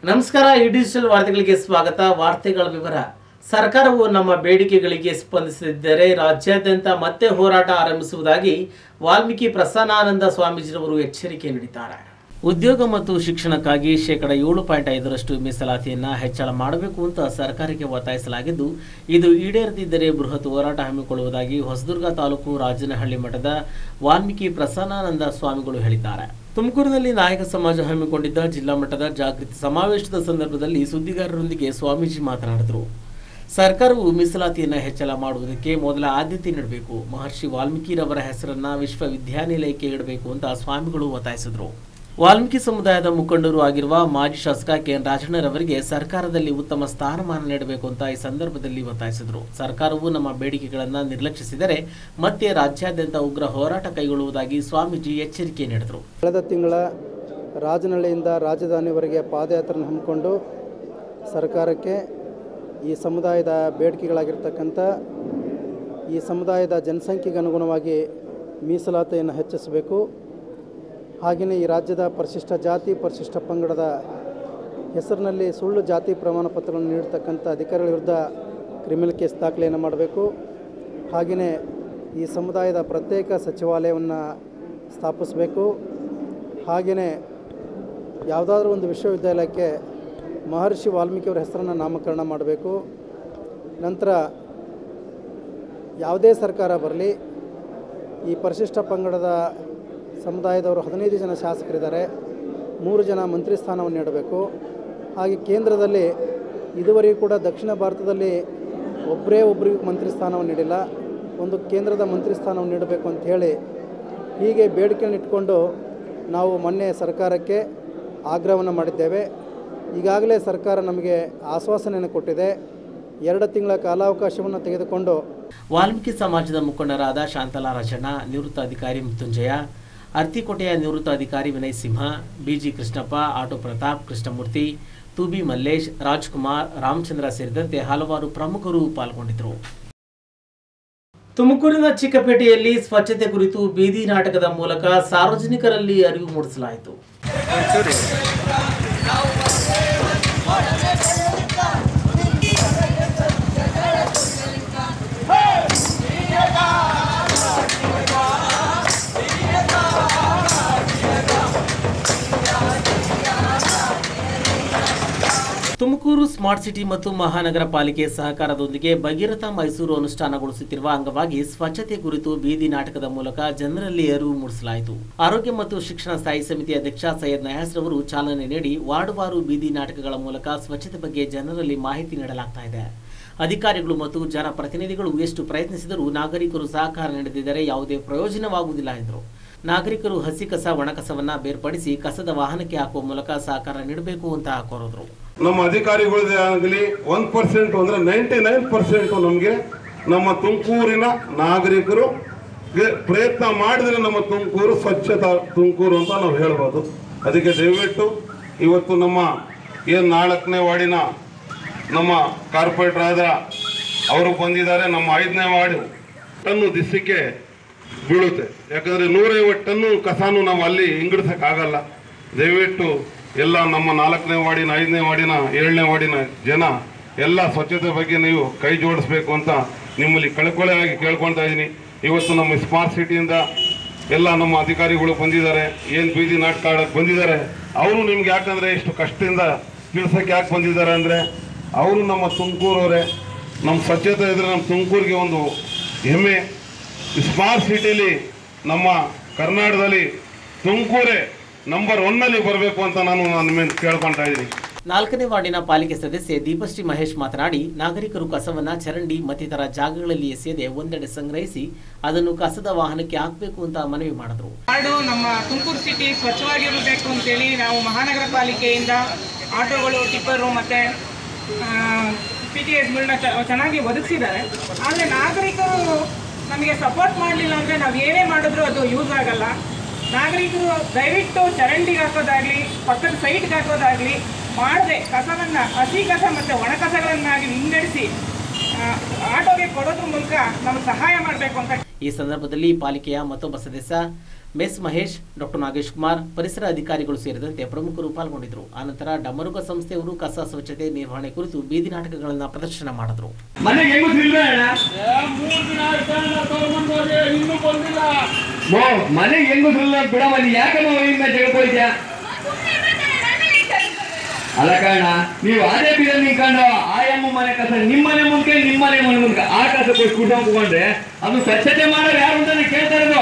ನಮಸ್ಕಾರ ಈ ಡಿಜಿಟಲ್ ವಾರ್ತೆಗಳಿಗೆ ಸ್ವಾಗತ ವಾರ್ತೆಗಳ ವಿವರ ಸರ್ಕಾರವು ನಮ್ಮ ಬೇಡಿಕೆಗಳಿಗೆ ಸ್ಪಂದಿಸದಿದ್ದರೆ ರಾಜ್ಯಾದ್ಯಂತ ಮತ್ತೆ ಹೋರಾಟ ಆರಂಭಿಸುವುದಾಗಿ ವಾಲ್ಮೀಕಿ ಪ್ರಸನ್ನಾನಂದ ಸ್ವಾಮೀಜಿರವರು ಎಚ್ಚರಿಕೆ ನೀಡಿದ್ದಾರೆ ಉದ್ಯೋಗ ಮತ್ತು ಶಿಕ್ಷಣಕ್ಕಾಗಿ ಶೇಕಡ ಏಳು ಪಾಯಿಂಟ್ ಐದರಷ್ಟು ಮೀಸಲಾತಿಯನ್ನು ಹೆಚ್ಚಳ ಮಾಡಬೇಕು ಅಂತ ಸರ್ಕಾರಕ್ಕೆ ಒತ್ತಾಯಿಸಲಾಗಿದ್ದು ಇದು ಈಡೇರದಿದ್ದರೆ ಬೃಹತ್ ಹೋರಾಟ ಹಮ್ಮಿಕೊಳ್ಳುವುದಾಗಿ ಹೊಸದುರ್ಗ ತಾಲೂಕು ರಾಜನಹಳ್ಳಿ ಮಠದ ವಾಲ್ಮೀಕಿ ಪ್ರಸನ್ನಾನಂದ ಸ್ವಾಮಿಗಳು ಹೇಳಿದ್ದಾರೆ ತುಮಕೂರಿನಲ್ಲಿ ನಾಯಕ ಸಮಾಜ ಹಮ್ಮಿಕೊಂಡಿದ್ದ ಜಿಲ್ಲಾ ಮಟ್ಟದ ಜಾಗೃತಿ ಸಮಾವೇಶದ ಸಂದರ್ಭದಲ್ಲಿ ಸುದ್ದಿಗಾರರೊಂದಿಗೆ ಸ್ವಾಮೀಜಿ ಮಾತನಾಡಿದರು ಸರ್ಕಾರವು ಮೀಸಲಾತಿಯನ್ನು ಹೆಚ್ಚಳ ಮಾಡುವುದಕ್ಕೆ ಮೊದಲ ಆದ್ಯತೆ ನೀಡಬೇಕು ಮಹರ್ಷಿ ವಾಲ್ಮೀಕಿರವರ ಹೆಸರನ್ನ ವಿಶ್ವವಿದ್ಯಾನಿಲಯಕ್ಕೆ ಇಡಬೇಕು ಅಂತ ಸ್ವಾಮಿಗಳು ಒತ್ತಾಯಿಸಿದರು ವಾಲ್ಮೀಕಿ ಸಮುದಾಯದ ಮುಖಂಡರು ಆಗಿರುವ ಮಾಜಿ ಶಾಸಕ ಕೆ ಎನ್ ರಾಜಣ್ಣರವರಿಗೆ ಸರ್ಕಾರದಲ್ಲಿ ಉತ್ತಮ ಸ್ಥಾನಮಾನ ನೀಡಬೇಕು ಅಂತ ಈ ಸಂದರ್ಭದಲ್ಲಿ ಒತ್ತಾಯಿಸಿದರು ಸರ್ಕಾರವು ನಮ್ಮ ಬೇಡಿಕೆಗಳನ್ನು ನಿರ್ಲಕ್ಷಿಸಿದರೆ ಮತ್ತೆ ರಾಜ್ಯಾದ್ಯಂತ ಉಗ್ರ ಹೋರಾಟ ಕೈಗೊಳ್ಳುವುದಾಗಿ ಸ್ವಾಮೀಜಿ ಎಚ್ಚರಿಕೆ ನೀಡಿದರು ಕಳೆದ ತಿಂಗಳ ರಾಜನಹಳ್ಳಿಯಿಂದ ರಾಜಧಾನಿವರೆಗೆ ಪಾದಯಾತ್ರೆಯನ್ನು ಹಮ್ಮಿಕೊಂಡು ಸರ್ಕಾರಕ್ಕೆ ಈ ಸಮುದಾಯದ ಬೇಡಿಕೆಗಳಾಗಿರ್ತಕ್ಕಂಥ ಈ ಸಮುದಾಯದ ಜನಸಂಖ್ಯೆಗೆ ಅನುಗುಣವಾಗಿ ಮೀಸಲಾತಿಯನ್ನು ಹೆಚ್ಚಿಸಬೇಕು ಹಾಗೆಯೇ ಈ ರಾಜ್ಯದ ಪರಿಶಿಷ್ಟ ಜಾತಿ ಪರಿಶಿಷ್ಟ ಪಂಗಡದ ಹೆಸರಿನಲ್ಲಿ ಸುಳ್ಳು ಜಾತಿ ಪ್ರಮಾಣ ಪತ್ರಗಳನ್ನು ನೀಡತಕ್ಕಂಥ ಅಧಿಕಾರಿಗಳ ವಿರುದ್ಧ ಕ್ರಿಮಿನಲ್ ಕೇಸ್ ದಾಖಲೆಯನ್ನು ಮಾಡಬೇಕು ಹಾಗೆಯೇ ಈ ಸಮುದಾಯದ ಪ್ರತ್ಯೇಕ ಸಚಿವಾಲಯವನ್ನು ಸ್ಥಾಪಿಸಬೇಕು ಹಾಗೆಯೇ ಯಾವುದಾದ್ರೂ ಒಂದು ವಿಶ್ವವಿದ್ಯಾಲಯಕ್ಕೆ ಮಹರ್ಷಿ ವಾಲ್ಮೀಕಿಯವರ ಹೆಸರನ್ನು ನಾಮಕರಣ ಮಾಡಬೇಕು ನಂತರ ಯಾವುದೇ ಸರ್ಕಾರ ಬರಲಿ ಈ ಪರಿಶಿಷ್ಟ ಪಂಗಡದ ಸಮುದಾಯದವರು ಹದಿನೈದು ಜನ ಶಾಸಕರಿದ್ದಾರೆ ಮೂರು ಜನ ಮಂತ್ರಿ ಸ್ಥಾನವನ್ನು ನೀಡಬೇಕು ಹಾಗೆ ಕೇಂದ್ರದಲ್ಲಿ ಇದುವರೆಗೂ ಕೂಡ ದಕ್ಷಿಣ ಭಾರತದಲ್ಲಿ ಒಬ್ಬರೇ ಒಬ್ಬರಿಗೂ ಮಂತ್ರಿ ಸ್ಥಾನವನ್ನು ನೀಡಿಲ್ಲ ಒಂದು ಕೇಂದ್ರದ ಮಂತ್ರಿ ಸ್ಥಾನವನ್ನು ನೀಡಬೇಕು ಅಂತ ಹೇಳಿ ಹೀಗೆ ಬೇಡಿಕೆಯನ್ನು ಇಟ್ಕೊಂಡು ನಾವು ಮೊನ್ನೆ ಸರ್ಕಾರಕ್ಕೆ ಆಗ್ರಹವನ್ನು ಮಾಡಿದ್ದೇವೆ ಈಗಾಗಲೇ ಸರ್ಕಾರ ನಮಗೆ ಆಶ್ವಾಸನೆಯನ್ನು ಕೊಟ್ಟಿದೆ ಎರಡು ತಿಂಗಳ ಕಾಲಾವಕಾಶವನ್ನು ತೆಗೆದುಕೊಂಡು ವಾಲ್ಮೀಕಿ ಸಮಾಜದ ಮುಖಂಡರಾದ ಶಾಂತಲಾ ರಾಜಣ್ಣ ನಿವೃತ್ತ ಅಧಿಕಾರಿ ಮೃತ್ಯುಂಜಯ ಅರ್ತಿಕೋಟೆಯ ನಿವೃತ್ತ ಅಧಿಕಾರಿ ವಿನಯ್ ಸಿಂಹ ಬಿಜಿ ಕೃಷ್ಣಪ್ಪ ಆಟೋ ಪ್ರತಾಪ್ ಕೃಷ್ಣಮೂರ್ತಿ ತುಬಿ ಮಲ್ಲೇಶ್ ರಾಜ್ಕುಮಾರ್ ರಾಮಚಂದ್ರ ಸೇರಿದಂತೆ ಹಲವಾರು ಪ್ರಮುಖರು ಪಾಲ್ಗೊಂಡಿದ್ದರು ತುಮಕೂರಿನ ಚಿಕ್ಕಪೇಟೆಯಲ್ಲಿ ಸ್ವಚ್ಛತೆ ಕುರಿತು ಬೀದಿ ನಾಟಕದ ಮೂಲಕ ಸಾರ್ವಜನಿಕರಲ್ಲಿ ಅರಿವು ಮೂಡಿಸಲಾಯಿತು ತುಮಕೂರು ಸ್ಮಾರ್ಟ್ ಸಿಟಿ ಮತ್ತು ಮಹಾನಗರ ಪಾಲಿಕೆ ಸಹಕಾರದೊಂದಿಗೆ ಭಗೀರಥ ಮೈಸೂರು ಅನುಷ್ಠಾನಗೊಳಿಸುತ್ತಿರುವ ಅಂಗವಾಗಿ ಸ್ವಚ್ಛತೆ ಕುರಿತು ಬೀದಿ ನಾಟಕದ ಮೂಲಕ ಜನರಲ್ಲಿ ಅರಿವು ಮೂಡಿಸಲಾಯಿತು ಆರೋಗ್ಯ ಮತ್ತು ಶಿಕ್ಷಣ ಸ್ಥಾಯಿ ಸಮಿತಿ ಅಧ್ಯಕ್ಷ ಸೈಯದ್ ನಯಾಸ್ ರವರು ಚಾಲನೆ ನೀಡಿ ವಾರ್ಡ್ವಾರು ಬೀದಿ ನಾಟಕಗಳ ಮೂಲಕ ಸ್ವಚ್ಛತೆ ಬಗ್ಗೆ ಜನರಲ್ಲಿ ಮಾಹಿತಿ ನೀಡಲಾಗ್ತಾ ಇದೆ ಅಧಿಕಾರಿಗಳು ಮತ್ತು ಜನಪ್ರತಿನಿಧಿಗಳು ಎಷ್ಟು ಪ್ರಯತ್ನಿಸಿದರೂ ನಾಗರಿಕರು ಸಹಕಾರ ನೀಡದಿದ್ದರೆ ಯಾವುದೇ ಪ್ರಯೋಜನವಾಗುವುದಿಲ್ಲ ಎಂದರು ನಾಗರಿಕರು ಹಸಿ ಕಸ ಒಣಕಸವನ್ನ ಬೇರ್ಪಡಿಸಿ ಕಸದ ವಾಹನಕ್ಕೆ ಹಾಕುವ ಮೂಲಕ ಸಹಕಾರ ನೀಡಬೇಕು ಅಂತ ಕೋರಿದ್ರು ನಮ್ಮ ಅಧಿಕಾರಿಗಳದೇ ಆಗಲಿ ಒನ್ ಪರ್ಸೆಂಟ್ ಅಂದ್ರೆ ನೈಂಟಿ ನೈನ್ ಪರ್ಸೆಂಟ್ ನಮಗೆ ನಮ್ಮ ತುಮಕೂರಿನ ನಾಗರಿಕರು ಗೆ ಪ್ರಯತ್ನ ಮಾಡಿದ್ರೆ ನಮ್ಮ ತುಮಕೂರು ಸ್ವಚ್ಛತಾ ತುಮಕೂರು ಅಂತ ನಾವು ಹೇಳ್ಬೋದು ಅದಕ್ಕೆ ದಯವಿಟ್ಟು ಇವತ್ತು ನಮ್ಮ ಏನು ನಾಲ್ಕನೇ ವಾರ್ಡಿನ ನಮ್ಮ ಕಾರ್ಪೊರೇಟರ್ ಆದ ಅವರು ಬಂದಿದ್ದಾರೆ ನಮ್ಮ ಐದನೇ ವಾರ್ಡು ಟನ್ನು ದಿಸಕ್ಕೆ ಬೀಳುತ್ತೆ ಯಾಕಂದ್ರೆ ನೂರೈವತ್ತು ಟನ್ನು ಕಸಾನು ನಾವು ಅಲ್ಲಿ ಹಿಂಗಡ್ಸಕ್ಕಾಗಲ್ಲ ದಯವಿಟ್ಟು ಎಲ್ಲ ನಮ್ಮ ನಾಲ್ಕನೇ ವಾರ್ಡಿನ ಐದನೇ ವಾರ್ಡಿನ ಏಳನೇ ವಾರ್ಡಿನ ಜನ ಎಲ್ಲ ಸ್ವಚ್ಛತೆ ಬಗ್ಗೆ ನೀವು ಕೈ ಜೋಡಿಸ್ಬೇಕು ಅಂತ ನಿಮ್ಮಲ್ಲಿ ಕಳ್ಕೊಳೆಯಾಗಿ ಕೇಳ್ಕೊಳ್ತಾ ಇದ್ದೀನಿ ಇವತ್ತು ನಮ್ಮ ಸ್ಮಾರ್ಟ್ ಸಿಟಿಯಿಂದ ಎಲ್ಲ ನಮ್ಮ ಅಧಿಕಾರಿಗಳು ಬಂದಿದ್ದಾರೆ ಏನು ಬೀದಿ ನಾಟಕ ಆಡಕ್ಕೆ ಬಂದಿದ್ದಾರೆ ಅವರು ನಿಮ್ಗೆ ಯಾಕಂದ್ರೆ ಇಷ್ಟು ಕಷ್ಟದಿಂದ ತಿಳ್ಸಕ್ಕೆ ಯಾಕೆ ಬಂದಿದ್ದಾರೆ ಅಂದರೆ ಅವರು ನಮ್ಮ ತುಮಕೂರವರೇ ನಮ್ಮ ಸ್ವಚ್ಛತೆ ಇದ್ರೆ ನಮ್ಮ ತುಮಕೂರಿಗೆ ಒಂದು ಹೆಮ್ಮೆ ಸ್ಮಾರ್ಟ್ ಸಿಟಿಲಿ ನಮ್ಮ ಕರ್ನಾಟಕದಲ್ಲಿ ತುಮಕೂರೇ ನಂಬರ್ ಒನ್ನಲ್ಲಿ ಬರಬೇಕು ಅಂತ ನಾನು ನಿಮ್ಮನ್ನು ಕೇಳ್ಕೊಳ್ತಾ ಇದ್ದೀನಿ ನಾಲ್ಕನೇ ವಾರ್ಡಿನ ಪಾಲಿಕೆ ಸದಸ್ಯೆ ದೀಪಶ್ರೀ ಮಹೇಶ್ ಮಾತನಾಡಿ ನಾಗರಿಕರು ಕಸವನ್ನ ಚರಂಡಿ ಮತ್ತಿತರ ಜಾಗಗಳಲ್ಲಿ ಎಸೆಯದೆ ಒಂದೆಡೆ ಸಂಗ್ರಹಿಸಿ ಅದನ್ನು ಕಸದ ವಾಹನಕ್ಕೆ ಹಾಕಬೇಕು ಅಂತ ಮನವಿ ಮಾಡಿದ್ರು ವಾರ್ಡು ನಮ್ಮ ತುಮಕೂರು ಸಿಟಿ ಸ್ವಚ್ಛವಾಗಿರಬೇಕು ಅಂತೇಳಿ ನಾವು ಮಹಾನಗರ ಪಾಲಿಕೆಯಿಂದ ಆಟೋಗಳು ಟಿಪ್ಪರು ಮತ್ತು ಪಿ ಟಿ ಎಸ್ಗಳನ್ನ ಚೆನ್ನಾಗಿ ಒದಗಿಸಿದ್ದಾರೆ ಆದರೆ ನಾಗರಿಕರು ನಮಗೆ ಸಪೋರ್ಟ್ ಮಾಡಲಿಲ್ಲ ಅಂದರೆ ನಾವು ಏನೇ ಮಾಡಿದ್ರೂ ಅದು ಯೂಸ್ ಆಗಲ್ಲ ನಾಗರಿಕರು ದಯವಿಟ್ಟು ಚರಂಡಿಗೆ ಹಾಕೋದಾಗಲಿ ಪಕ್ಕದ ಸೈಟ್ಗೆ ಹಾಕೋದಾಗಲಿ ಮಾಡದೆ ಕಸವನ್ನು ಹಸಿ ಕಸ ಮತ್ತು ಒಣ ಕಸಗಳನ್ನಾಗಿ ವಿಂಗಡಿಸಿ ಆ, ಆಟೋಗೆ ಕೊಡೋದ್ರ ಮೂಲಕ ನಮಗೆ ಸಹಾಯ ಮಾಡಬೇಕು ಅಂತ ಈ ಸಂದರ್ಭದಲ್ಲಿ ಪಾಲಿಕೆಯ ಮತ್ತೊಬ್ಬ ಸದಸ್ಯ ಮೆಸ್ ಮಹೇಶ್ ಡಾಕ್ಟರ್ ನಾಗೇಶ್ ಕುಮಾರ್ ಪರಿಸರ ಅಧಿಕಾರಿಗಳು ಸೇರಿದಂತೆ ಪ್ರಮುಖರು ಪಾಲ್ಗೊಂಡಿದ್ದರು ಆನಂತರ ಡಮರುಗ ಸಂಸ್ಥೆಯವರು ಕಸ ಸ್ವಚ್ಛತೆ ನಿರ್ವಹಣೆ ಕುರಿತು ಬೀದಿ ನಾಟಕಗಳನ್ನು ಪ್ರದರ್ಶನ ಮಾಡಿದರು ಮನೆಗೆ ಹೆಂಗಸ್ರು ಇಲ್ವೇ ಅಣ್ಣ ಮೋ ಮನೆಗೆ ಹೆಂಗಸ್ರಲ್ಲ ಬಿಡವಲ್ಲಿ ಯಾಕಮ್ಮ ಅವರಿಂದ ಜಗಳ್ಕೊಳ್ತ್ಯಾ ಅಲ್ಲ ಕಾರಣ ನೀವು ಅದೇ ಬೀದಲ್ಲಿ ನಿಂತ್ಕೊಂಡು ಆಯಮ್ಮ ಮನೆ ಕಸ ನಿಮ್ಮ ಮನೆ ಮುಂದೆ ನಿಮ್ಮ ಮನೆ ಮನೆ ಮುಂದೆ ಆ ಕಸ ಕೊಟ್ಟು ಹೋಗ್ಕೊಂಡ್ರೆ ಅದು ಸ್ವಚ್ಛತೆ ಮಾಡೋರು ಯಾರು ಅಂತ ನಾನು ಕೇಳ್ತಾ ಇರೋದು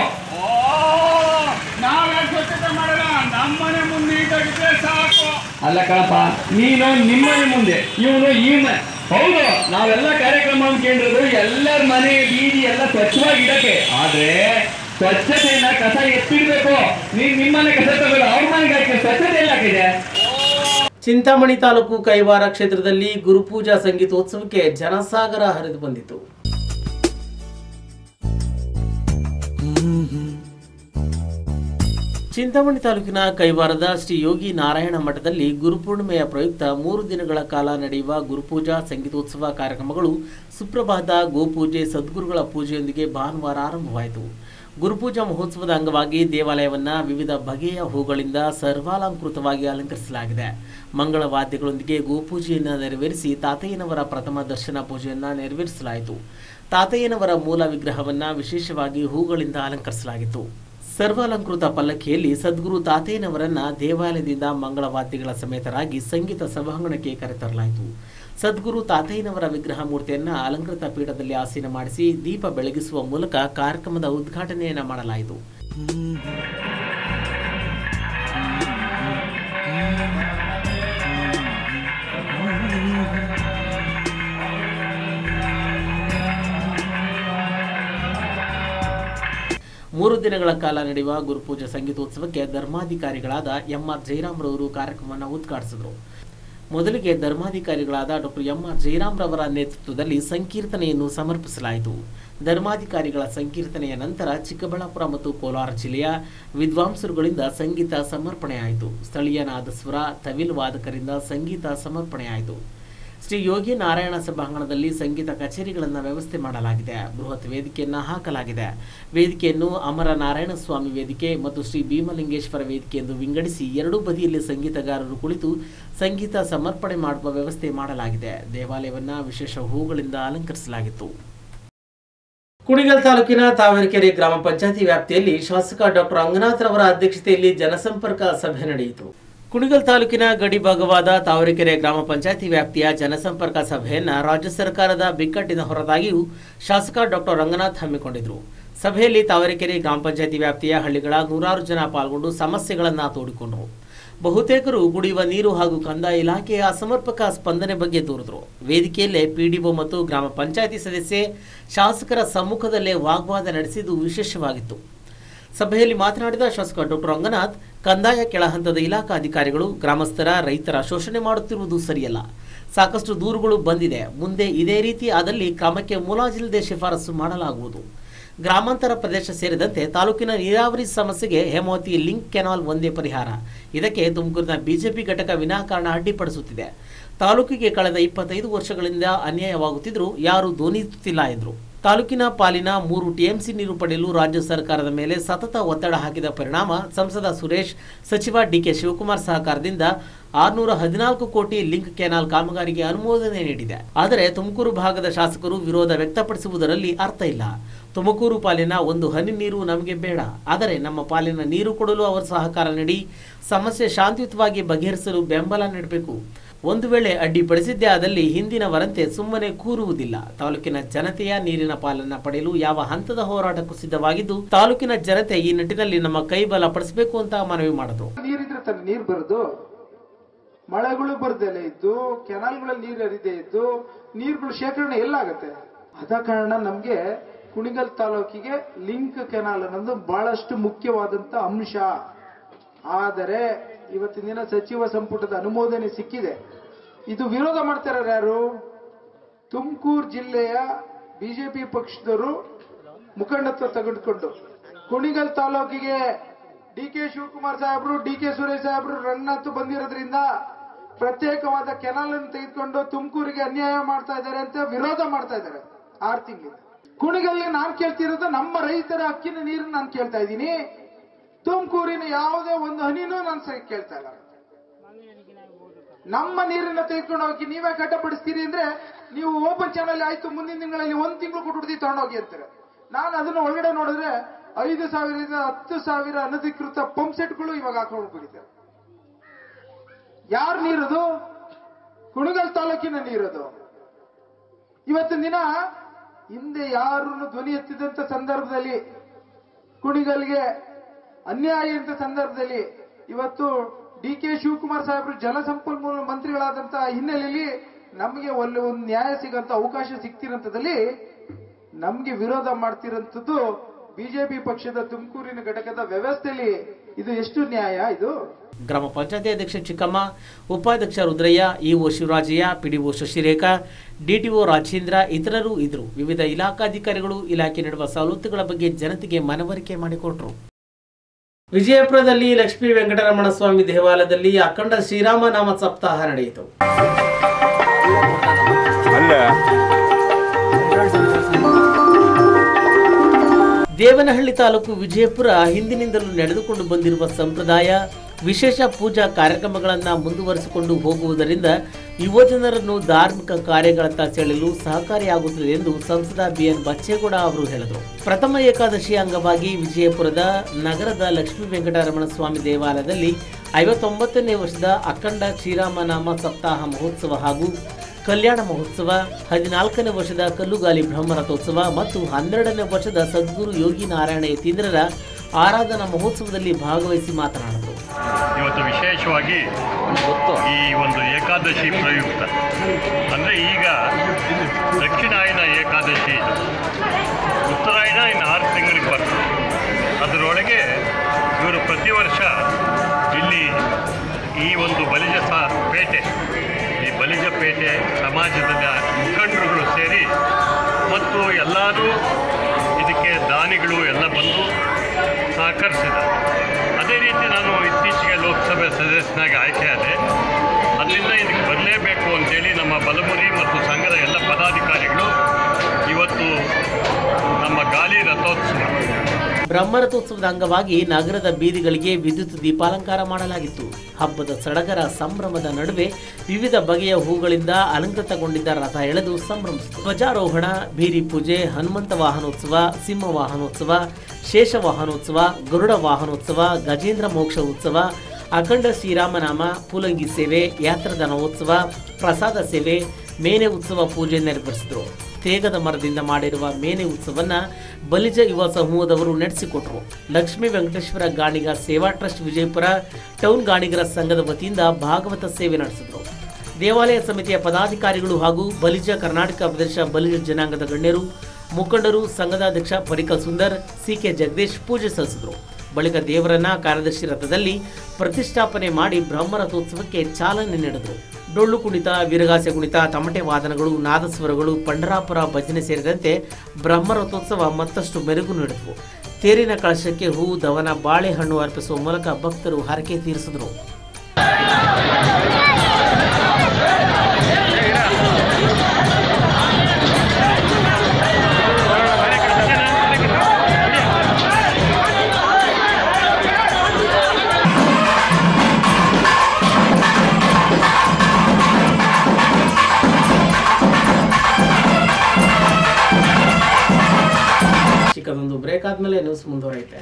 ಅಲ್ಲ ಕಣಪ್ಪ ನೀನು ನಿಮ್ಮನೆ ಮುಂದೆ ಇವನು ಈ ಮ ಹೌದು ನಾವೆಲ್ಲ ಕಾರ್ಯಕ್ರಮ ಕೇಂದ್ರದ್ದು ಎಲ್ಲರ ಮನೆ ಬೀದಿ ಎಲ್ಲ ಸ್ವಚ್ಛವಾಗಿ ಇಡಕ್ಕೆ ಆದ್ರೆ ಸ್ವಚ್ಛತೆಯನ್ನ ಕಸ ಎತ್ತಿಡ್ಬೇಕು ನೀನ್ ನಿಮ್ಮನೆ ಕಸ ತಗೊಳ್ಳು ಅವ್ರ ಮನೆಗೆ ಹಾಕಿ ಸ್ವಚ್ಛತೆ ಎಲ್ಲ ಹಾಕಿದೆ ಚಿಂತಾಮಣಿ ತಾಲೂಕು ಕೈವಾರ ಕ್ಷೇತ್ರದಲ್ಲಿ ಗುರುಪೂಜಾ ಸಂಗೀತೋತ್ಸವಕ್ಕೆ ಜನಸಾಗರ ಹರಿದು ಬಂದಿತು ಚಿಂತಾಮಣಿ ತಾಲೂಕಿನ ಕೈವಾರದ ಶ್ರೀ ಯೋಗಿ ನಾರಾಯಣ ಮಠದಲ್ಲಿ ಗುರುಪೂರ್ಣಿಮೆಯ ಪ್ರಯುಕ್ತ ಮೂರು ದಿನಗಳ ಕಾಲ ನಡೆಯುವ ಗುರುಪೂಜಾ ಸಂಗೀತೋತ್ಸವ ಕಾರ್ಯಕ್ರಮಗಳು ಸುಪ್ರಭಾತ ಗೋಪೂಜೆ ಸದ್ಗುರುಗಳ ಪೂಜೆಯೊಂದಿಗೆ ಭಾನುವಾರ ಆರಂಭವಾಯಿತು ಗುರುಪೂಜಾ ಮಹೋತ್ಸವದ ಅಂಗವಾಗಿ ದೇವಾಲಯವನ್ನ ವಿವಿಧ ಬಗೆಯ ಹೂಗಳಿಂದ ಸರ್ವಾಲಂಕೃತವಾಗಿ ಅಲಂಕರಿಸಲಾಗಿದೆ ಮಂಗಳ ವಾದ್ಯಗಳೊಂದಿಗೆ ಗೋಪೂಜೆಯನ್ನು ನೆರವೇರಿಸಿ ತಾತಯ್ಯನವರ ಪ್ರಥಮ ದರ್ಶನ ಪೂಜೆಯನ್ನ ನೆರವೇರಿಸಲಾಯಿತು ತಾತಯ್ಯನವರ ಮೂಲ ವಿಗ್ರಹವನ್ನ ವಿಶೇಷವಾಗಿ ಹೂಗಳಿಂದ ಅಲಂಕರಿಸಲಾಗಿತ್ತು ಸರ್ವಾಲಂಕೃತ ಪಲ್ಲಕ್ಕಿಯಲ್ಲಿ ಸದ್ಗುರು ತಾತಯ್ಯನವರನ್ನ ದೇವಾಲಯದಿಂದ ಮಂಗಳವಾದ್ಯಗಳ ಸಮೇತರಾಗಿ ಸಂಗೀತ ಸಭಾಂಗಣಕ್ಕೆ ಕರೆತರಲಾಯಿತು ಸದ್ಗುರು ತಾತಯ್ಯನವರ ವಿಗ್ರಹ ಮೂರ್ತಿಯನ್ನ ಅಲಂಕೃತ ಪೀಠದಲ್ಲಿ ಆಸೀನ ಮಾಡಿಸಿ ದೀಪ ಬೆಳಗಿಸುವ ಮೂಲಕ ಕಾರ್ಯಕ್ರಮದ ಉದ್ಘಾಟನೆಯನ್ನ ಮಾಡಲಾಯಿತು ಮೂರು ದಿನಗಳ ಕಾಲ ನಡೆಯುವ ಗುರುಪೂಜೆ ಸಂಗೀತೋತ್ಸವಕ್ಕೆ ಧರ್ಮಾಧಿಕಾರಿಗಳಾದ ಎಂ ಆರ್ ಜಯರಾಮ್ರವರು ಕಾರ್ಯಕ್ರಮವನ್ನು ಉದ್ಘಾಟಿಸಿದರು ಮೊದಲಿಗೆ ಧರ್ಮಾಧಿಕಾರಿಗಳಾದ ಡಾಕ್ಟರ್ ಎಂ ಆರ್ ಜಯರಾಮ್ರವರ ನೇತೃತ್ವದಲ್ಲಿ ಸಂಕೀರ್ತನೆಯನ್ನು ಸಮರ್ಪಿಸಲಾಯಿತು ಧರ್ಮಾಧಿಕಾರಿಗಳ ಸಂಕೀರ್ತನೆಯ ನಂತರ ಚಿಕ್ಕಬಳ್ಳಾಪುರ ಮತ್ತು ಕೋಲಾರ ಜಿಲ್ಲೆಯ ವಿದ್ವಾಂಸರುಗಳಿಂದ ಸಂಗೀತ ಸಮರ್ಪಣೆಯಾಯಿತು ಸ್ಥಳೀಯ ನಾದಸ್ವರ ತವಿಲ್ ವಾದಕರಿಂದ ಸಂಗೀತ ಸಮರ್ಪಣೆಯಾಯಿತು ಶ್ರೀ ಯೋಗಿ ನಾರಾಯಣ ಸಭಾಂಗಣದಲ್ಲಿ ಸಂಗೀತ ಕಚೇರಿಗಳನ್ನು ವ್ಯವಸ್ಥೆ ಮಾಡಲಾಗಿದೆ ಬೃಹತ್ ವೇದಿಕೆಯನ್ನ ಹಾಕಲಾಗಿದೆ ವೇದಿಕೆಯನ್ನು ಅಮರ ನಾರಾಯಣ ಸ್ವಾಮಿ ವೇದಿಕೆ ಮತ್ತು ಶ್ರೀ ಭೀಮಲಿಂಗೇಶ್ವರ ವೇದಿಕೆ ಎಂದು ವಿಂಗಡಿಸಿ ಎರಡೂ ಬದಿಯಲ್ಲಿ ಸಂಗೀತಗಾರರು ಕುಳಿತು ಸಂಗೀತ ಸಮರ್ಪಣೆ ಮಾಡುವ ವ್ಯವಸ್ಥೆ ಮಾಡಲಾಗಿದೆ ದೇವಾಲಯವನ್ನ ವಿಶೇಷ ಹೂಗಳಿಂದ ಅಲಂಕರಿಸಲಾಗಿತ್ತು ಕುಣಿಗಲ್ ತಾಲೂಕಿನ ತಾವರೆಕೆರೆ ಗ್ರಾಮ ಪಂಚಾಯತಿ ವ್ಯಾಪ್ತಿಯಲ್ಲಿ ಶಾಸಕ ಡಾಕ್ಟರ್ ಅಂಗನಾಥ್ ರವರ ಅಧ್ಯಕ್ಷತೆಯಲ್ಲಿ ಜನಸಂಪರ್ಕ ಸಭೆ ನಡೆಯಿತು ಕುಣಿಗಲ್ ತಾಲೂಕಿನ ಗಡಿ ಭಾಗವಾದ ತಾವರೆಕೆರೆ ಗ್ರಾಮ ಪಂಚಾಯತಿ ವ್ಯಾಪ್ತಿಯ ಜನಸಂಪರ್ಕ ಸಭೆಯನ್ನ ರಾಜ್ಯ ಸರ್ಕಾರದ ಬಿಕ್ಕಟ್ಟಿನ ಹೊರತಾಗಿಯೂ ಶಾಸಕ ಡಾಕ್ಟರ್ ರಂಗನಾಥ್ ಹಮ್ಮಿಕೊಂಡಿದ್ರು ಸಭೆಯಲ್ಲಿ ತಾವರೆಕೆರೆ ಗ್ರಾಮ ಪಂಚಾಯತಿ ವ್ಯಾಪ್ತಿಯ ಹಳ್ಳಿಗಳ ನೂರಾರು ಜನ ಪಾಲ್ಗೊಂಡು ಸಮಸ್ಯೆಗಳನ್ನ ತೋಡಿಕೊಂಡರು ಬಹುತೇಕರು ಕುಡಿಯುವ ನೀರು ಹಾಗೂ ಕಂದಾಯ ಇಲಾಖೆಯ ಅಸಮರ್ಪಕ ಸ್ಪಂದನೆ ಬಗ್ಗೆ ದೂರಿದ್ರು ವೇದಿಕೆಯಲ್ಲೇ ಪಿಡಿಒ ಮತ್ತು ಗ್ರಾಮ ಪಂಚಾಯತಿ ಸದಸ್ಯೆ ಶಾಸಕರ ಸಮ್ಮುಖದಲ್ಲೇ ವಾಗ್ವಾದ ನಡೆಸಿದ್ದು ವಿಶೇಷವಾಗಿತ್ತು ಸಭೆಯಲ್ಲಿ ಮಾತನಾಡಿದ ಶಾಸಕ ಡಾಕ್ಟರ್ ರಂಗನಾಥ್ ಕಂದಾಯ ಕೆಳಹಂತದ ಇಲಾಖಾ ಅಧಿಕಾರಿಗಳು ಗ್ರಾಮಸ್ಥರ ರೈತರ ಶೋಷಣೆ ಮಾಡುತ್ತಿರುವುದು ಸರಿಯಲ್ಲ ಸಾಕಷ್ಟು ದೂರುಗಳು ಬಂದಿದೆ ಮುಂದೆ ಇದೇ ರೀತಿ ಆದಲ್ಲಿ ಕ್ರಮಕ್ಕೆ ಮುಲಾಜಿಲ್ಲದೆ ಶಿಫಾರಸು ಮಾಡಲಾಗುವುದು ಗ್ರಾಮಾಂತರ ಪ್ರದೇಶ ಸೇರಿದಂತೆ ತಾಲೂಕಿನ ನೀರಾವರಿ ಸಮಸ್ಯೆಗೆ ಹೇಮಾವತಿ ಲಿಂಕ್ ಕೆನಾಲ್ ಒಂದೇ ಪರಿಹಾರ ಇದಕ್ಕೆ ತುಮಕೂರಿನ ಬಿಜೆಪಿ ಘಟಕ ವಿನಾಕಾರಣ ಅಡ್ಡಿಪಡಿಸುತ್ತಿದೆ ತಾಲೂಕಿಗೆ ಕಳೆದ ಇಪ್ಪತ್ತೈದು ವರ್ಷಗಳಿಂದ ಅನ್ಯಾಯವಾಗುತ್ತಿದ್ದರೂ ಯಾರೂ ಧ್ವನಿಸುತ್ತಿಲ್ಲ ಎಂದರು ತಾಲೂಕಿನ ಪಾಲಿನ ಮೂರು ಟಿಎಂಸಿ ನೀರು ಪಡೆಯಲು ರಾಜ್ಯ ಸರ್ಕಾರದ ಮೇಲೆ ಸತತ ಒತ್ತಡ ಹಾಕಿದ ಪರಿಣಾಮ ಸಂಸದ ಸುರೇಶ್ ಸಚಿವ ಡಿಕೆ ಶಿವಕುಮಾರ್ ಸಹಕಾರದಿಂದ ಆರುನೂರ ಹದಿನಾಲ್ಕು ಕೋಟಿ ಲಿಂಕ್ ಕೆನಾಲ್ ಕಾಮಗಾರಿಗೆ ಅನುಮೋದನೆ ನೀಡಿದೆ ಆದರೆ ತುಮಕೂರು ಭಾಗದ ಶಾಸಕರು ವಿರೋಧ ವ್ಯಕ್ತಪಡಿಸುವುದರಲ್ಲಿ ಅರ್ಥ ಇಲ್ಲ ತುಮಕೂರು ಪಾಲಿನ ಒಂದು ಹನಿ ನೀರು ನಮಗೆ ಬೇಡ ಆದರೆ ನಮ್ಮ ಪಾಲಿನ ನೀರು ಕೊಡಲು ಅವರು ಸಹಕಾರ ನೀಡಿ ಸಮಸ್ಯೆ ಶಾಂತಿಯುತವಾಗಿ ಬಗೆಹರಿಸಲು ಬೆಂಬಲ ನೀಡಬೇಕು ಒಂದು ವೇಳೆ ಅಡ್ಡಿಪಡಿಸಿದ್ದೇ ಆದಲ್ಲಿ ಹಿಂದಿನವರಂತೆ ಸುಮ್ಮನೆ ಕೂರುವುದಿಲ್ಲ ತಾಲೂಕಿನ ಜನತೆಯ ನೀರಿನ ಪಾಲನ್ನ ಪಡೆಯಲು ಯಾವ ಹಂತದ ಹೋರಾಟಕ್ಕೂ ಸಿದ್ಧವಾಗಿದ್ದು ತಾಲೂಕಿನ ಜನತೆ ಈ ನಿಟ್ಟಿನಲ್ಲಿ ನಮ್ಮ ಕೈ ಬಲಪಡಿಸಬೇಕು ಅಂತ ಮನವಿ ಮಾಡಿದ್ರು ನೀರಿದ್ರೆ ತಾನೆ ನೀರು ಬರೋದು ಮಳೆಗಳು ಬರ್ದಲೆ ಇದ್ದು ಕೆನಾಲ್ಗಳಲ್ಲಿ ನೀರು ಹರಿದೇ ಇದ್ದು ನೀರುಗಳು ಶೇಖರಣೆ ಎಲ್ಲಾಗತ್ತೆ ಆದ ಕಾರಣ ನಮ್ಗೆ ಕುಣಿಗಲ್ ತಾಲೂಕಿಗೆ ಲಿಂಕ್ ಕೆನಾಲ್ ಅನ್ನೋದು ಬಹಳಷ್ಟು ಮುಖ್ಯವಾದಂತ ಅಂಶ ಆದರೆ ಇವತ್ತಿನ ದಿನ ಸಚಿವ ಸಂಪುಟದ ಅನುಮೋದನೆ ಸಿಕ್ಕಿದೆ ಇದು ವಿರೋಧ ಮಾಡ್ತಾರೆ ಯಾರು ತುಮಕೂರು ಜಿಲ್ಲೆಯ ಬಿಜೆಪಿ ಪಕ್ಷದವರು ಮುಖಂಡತ್ವ ತೆಗೆದುಕೊಂಡು ಕುಣಿಗಲ್ ತಾಲೂಕಿಗೆ ಡಿ ಕೆ ಶಿವಕುಮಾರ್ ಸಾಹೇಬರು ಡಿ ಕೆ ಸುರೇಶ್ ಸಾಹೇಬರು ರಂಗನಾಥ್ ಬಂದಿರೋದ್ರಿಂದ ಪ್ರತ್ಯೇಕವಾದ ಕೆನಾಲ್ ಅನ್ನು ತೆಗೆದುಕೊಂಡು ತುಮಕೂರಿಗೆ ಅನ್ಯಾಯ ಮಾಡ್ತಾ ಇದ್ದಾರೆ ಅಂತ ವಿರೋಧ ಮಾಡ್ತಾ ಇದ್ದಾರೆ ಆರು ತಿಂಗಳಿಂದ ಕುಣಿಗಲ್ಗೆ ನಾನು ಕೇಳ್ತಿರೋದು ನಮ್ಮ ರೈತರ ಹಕ್ಕಿನ ನೀರನ್ನ ನಾನು ಕೇಳ್ತಾ ಇದ್ದೀನಿ ತುಮಕೂರಿನ ಯಾವುದೇ ಒಂದು ಹನಿನೂ ನಾನು ಸರಿ ಕೇಳ್ತಾ ಇಲ್ಲ ನಮ್ಮ ನೀರನ್ನ ತೆಗೆದುಕೊಂಡು ಹೋಗಿ ನೀವೇ ಕಟ್ಟಪಡಿಸ್ತೀರಿ ಅಂದ್ರೆ ನೀವು ಓಪನ್ ಚಾನಲ್ ಆಯ್ತು ಮುಂದಿನ ತಿಂಗಳಲ್ಲಿ ಒಂದ್ ತಿಂಗಳು ಕೊಟ್ಬಿಡ್ತೀವಿ ತಗೊಂಡೋಗಿ ಅಂತಾರೆ ನಾನು ಅದನ್ನ ಒಳಗಡೆ ನೋಡಿದ್ರೆ ಐದು ಸಾವಿರದಿಂದ ಹತ್ತು ಸಾವಿರ ಅನಧಿಕೃತ ಪಂಪ್ ಸೆಟ್ಗಳು ಇವಾಗ ಹಾಕೊಂಡು ಹೋಗಿದ್ದಾರೆ ಯಾರ ನೀರದು ಕುಣಗಲ್ ತಾಲೂಕಿನ ನೀರದು ಇವತ್ತಿನ ದಿನ ಹಿಂದೆ ಯಾರನ್ನು ಧ್ವನಿ ಎತ್ತಿದಂತ ಸಂದರ್ಭದಲ್ಲಿ ಕುಣಿಗಲ್ಗೆ ಅನ್ಯಾಯ ಅಂತ ಸಂದರ್ಭದಲ್ಲಿ ಇವತ್ತು ಡಿ ಕೆ ಶಿವಕುಮಾರ್ ಸಾಹೇಬರು ಜಲಸಂಪನ್ಮೂಲ ಮಂತ್ರಿಗಳಾದಂತಹ ಹಿನ್ನೆಲೆಯಲ್ಲಿ ನಮಗೆ ಒಳ್ಳೆ ಒಂದು ನ್ಯಾಯ ಸಿಗಂತ ಅವಕಾಶ ಸಿಗ್ತಿರಂತದಲ್ಲಿ ನಮ್ಗೆ ವಿರೋಧ ಮಾಡ್ತಿರಂತದ್ದು ಬಿಜೆಪಿ ಪಕ್ಷದ ತುಮಕೂರಿನ ಘಟಕದ ವ್ಯವಸ್ಥೆಯಲ್ಲಿ ಇದು ಎಷ್ಟು ನ್ಯಾಯ ಇದು ಗ್ರಾಮ ಪಂಚಾಯತಿ ಅಧ್ಯಕ್ಷ ಚಿಕ್ಕಮ್ಮ ಉಪಾಧ್ಯಕ್ಷ Rudrayya EO Shivarajayya PDO Shashirekha DTO Rajendra ಇತರರು ಇದ್ದರು ವಿವಿಧ ಇಲಾಖಾಧಿಕಾರಿಗಳು ಇಲಾಖೆ ನೀಡುವ ಸವಲತ್ತುಗಳ ಬಗ್ಗೆ ಜನತೆಗೆ ಮನವರಿಕೆ ಮಾಡಿಕೊಟ್ರು ವಿಜಯಪುರದಲ್ಲಿ ಲಕ್ಷ್ಮೀ ವೆಂಕಟರಮಣ ಸ್ವಾಮಿ ದೇವಾಲಯದಲ್ಲಿ ಅಖಂಡ ಶ್ರೀರಾಮ ನಾಮ ಸಪ್ತಾಹ ನಡೆಯಿತು ದೇವನಹಳ್ಳಿ ತಾಲೂಕು ವಿಜಯಪುರ ಹಿಂದಿನಿಂದಲೂ ನಡೆದುಕೊಂಡು ಬಂದಿರುವ ಸಂಪ್ರದಾಯ ವಿಶೇಷ ಪೂಜಾ ಕಾರ್ಯಕ್ರಮಗಳನ್ನು ಮುಂದುವರಿಸಿಕೊಂಡು ಹೋಗುವುದರಿಂದ ಯುವಜನರನ್ನು ಧಾರ್ಮಿಕ ಕಾರ್ಯಗಳತ್ತ ಸೆಳೆಯಲು ಸಹಕಾರಿಯಾಗುತ್ತದೆ ಎಂದು ಸಂಸದ ಬಿಎನ್ ಬಚ್ಚೇಗೌಡ ಅವರು ಹೇಳಿದರು ಪ್ರಥಮ ಏಕಾದಶಿ ಅಂಗವಾಗಿ ವಿಜಯಪುರದ ನಗರದ ಲಕ್ಷ್ಮೀ ವೆಂಕಟರಮಣ ಸ್ವಾಮಿ ದೇವಾಲಯದಲ್ಲಿ ಐವತ್ತೊಂಬತ್ತನೇ ವರ್ಷದ ಅಖಂಡ ಶ್ರೀರಾಮನಾಮ ಸಪ್ತಾಹ ಮಹೋತ್ಸವ ಹಾಗೂ ಕಲ್ಯಾಣ ಮಹೋತ್ಸವ ಹದಿನಾಲ್ಕನೇ ವರ್ಷದ ಕಲ್ಲುಗಾಲಿ ಬ್ರಹ್ಮರಥೋತ್ಸವ ಮತ್ತು ಹನ್ನೆರಡನೇ ವರ್ಷದ ಸದ್ಗುರು ಯೋಗಿ ನಾರಾಯಣ ಯತೀಂದ್ರರ ಆರಾಧನಾ ಮಹೋತ್ಸವದಲ್ಲಿ ಭಾಗವಹಿಸಿ ಮಾತನಾಡಿದರು ಇವತ್ತು ವಿಶೇಷವಾಗಿ ಈ ಒಂದು ಏಕಾದಶಿ ಪ್ರಯುಕ್ತ ಅಂದರೆ ಈಗ ದಕ್ಷಿಣಾಯನ ಏಕಾದಶಿ ಇದು ಉತ್ತರಾಯಣ ಇನ್ನು ಆರು ತಿಂಗಳಿಗೆ ಬರ್ತದೆ ಅದರೊಳಗೆ ಇವರು ಪ್ರತಿ ವರ್ಷ ಇಲ್ಲಿ ಈ ಒಂದು ಬಲಿಜ ಸ ಪೇಟೆ ಈ ಬಲಿಜ ಪೇಟೆ ಸಮಾಜದ ಮುಖಂಡರುಗಳು ಸೇರಿ ಮತ್ತು ಎಲ್ಲರೂ ಇದಕ್ಕೆ ದಾನಿಗಳು ಎಲ್ಲ ಬಂದು ಸಹಕರಿಸಿದ್ದಾರೆ ಅದೇ ರೀತಿ ನಾನು ಇತ್ತೀಚೆಗೆ ಲೋಕಸಭೆ ಸದಸ್ಯನಾಗಿ ಆಯ್ಕೆಯಾದೆ ಅದರಿಂದ ಇದಕ್ಕೆ ಬರಲೇಬೇಕು ಅಂತೇಳಿ ನಮ್ಮ ಬಲಮುರಿ ಮತ್ತು ಸಂಘದ ಎಲ್ಲ ಪದಾಧಿಕಾರಿಗಳು ಇವತ್ತು ನಮ್ಮ ಗಾಲಿ ರಥೋತ್ಸವ ಬ್ರಹ್ಮರಥೋತ್ಸವದ ಅಂಗವಾಗಿ ನಗರದ ಬೀದಿಗಳಿಗೆ ವಿದ್ಯುತ್ ದೀಪಾಲಂಕಾರ ಮಾಡಲಾಗಿತ್ತು ಹಬ್ಬದ ಸಡಗರ ಸಂಭ್ರಮದ ನಡುವೆ ವಿವಿಧ ಬಗೆಯ ಹೂಗಳಿಂದ ಅಲಂಕೃತಗೊಂಡಿದ್ದ ರಥ ಎಳೆದು ಸಂಭ್ರಮಿಸಿತು ಧ್ವಜಾರೋಹಣ ಬೀರಿ ಪೂಜೆ ಹನುಮಂತ ವಾಹನೋತ್ಸವ ಸಿಂಹ ವಾಹನೋತ್ಸವ ಶೇಷ ವಾಹನೋತ್ಸವ ಗರುಡ ವಾಹನೋತ್ಸವ ಗಜೇಂದ್ರ ಮೋಕ್ಷ ಉತ್ಸವ ಅಖಂಡ ಶ್ರೀರಾಮನಾಮ ಪೂಲಂಗಿ ಸೇವೆ ಯಾತ್ರಧನೋತ್ಸವ ಪ್ರಸಾದ ಸೇವೆ ಮೇನೆ ಉತ್ಸವ ಪೂಜೆ ನೆರವೇರಿಸಿದರು ತೇಗದ ಮರದಿಂದ ಮಾಡಿರುವ ಮೇನೆ ಉತ್ಸವನ್ನ ಬಲಿಜ ಯುವ ಸಮೂಹದವರು ನಡೆಸಿಕೊಟ್ರು ಲಕ್ಷ್ಮೀ ವೆಂಕಟೇಶ್ವರ ಗಾಣಿಗ ಸೇವಾ ಟ್ರಸ್ಟ್ ವಿಜಯಪುರ ಟೌನ್ ಗಾಣಿಗರ ಸಂಘದ ವತಿಯಿಂದ ಭಾಗವತ ಸೇವೆ ನಡೆಸಿದರು ದೇವಾಲಯ ಸಮಿತಿಯ ಪದಾಧಿಕಾರಿಗಳು ಹಾಗೂ ಬಲಿಜ ಕರ್ನಾಟಕ ಪ್ರದೇಶ ಬಲಿಜ ಜನಾಂಗದ ಗಣ್ಯರು ಮುಖಂಡರು ಸಂಘದ ಅಧ್ಯಕ್ಷ ಪರಿಕಲ್ ಸುಂದರ್ ಸಿಕೆ ಜಗದೀಶ್ ಪೂಜೆ ಸಲ್ಲಿಸಿದರು ಬಳಿಕ ದೇವರನ್ನ ಕಾರ್ಯದರ್ಶಿ ರಥದಲ್ಲಿ ಪ್ರತಿಷ್ಠಾಪನೆ ಮಾಡಿ ಬ್ರಹ್ಮರಥೋತ್ಸವಕ್ಕೆ ಚಾಲನೆ ನೀಡಿದರು ಡೊಳ್ಳು ಕುಣಿತ ವೀರಗಾಸೆ ಕುಣಿತ ತಮಟೆ ವಾದನಗಳು ನಾದಸ್ವರಗಳು ಪಂಡರಾಪುರ ಭಜನೆ ಸೇರಿದಂತೆ ಬ್ರಹ್ಮರಥೋತ್ಸವ ಮತ್ತಷ್ಟು ಮೆರುಗು ನೀಡಿದವು ತೇರಿನ ಕಳಶಕ್ಕೆ ಹೂ ದವನ ಬಾಳೆಹಣ್ಣು ಅರ್ಪಿಸುವ ಮೂಲಕ ಭಕ್ತರು ಹರಕೆ ತೀರಿಸಿದರು ಚಿಕ್ಕದೊಂದು ಬ್ರೇಕ್ ಆದ್ಮೇಲೆ ನ್ಯೂಸ್ ಮುಂದುವರಿಯುತ್ತೆ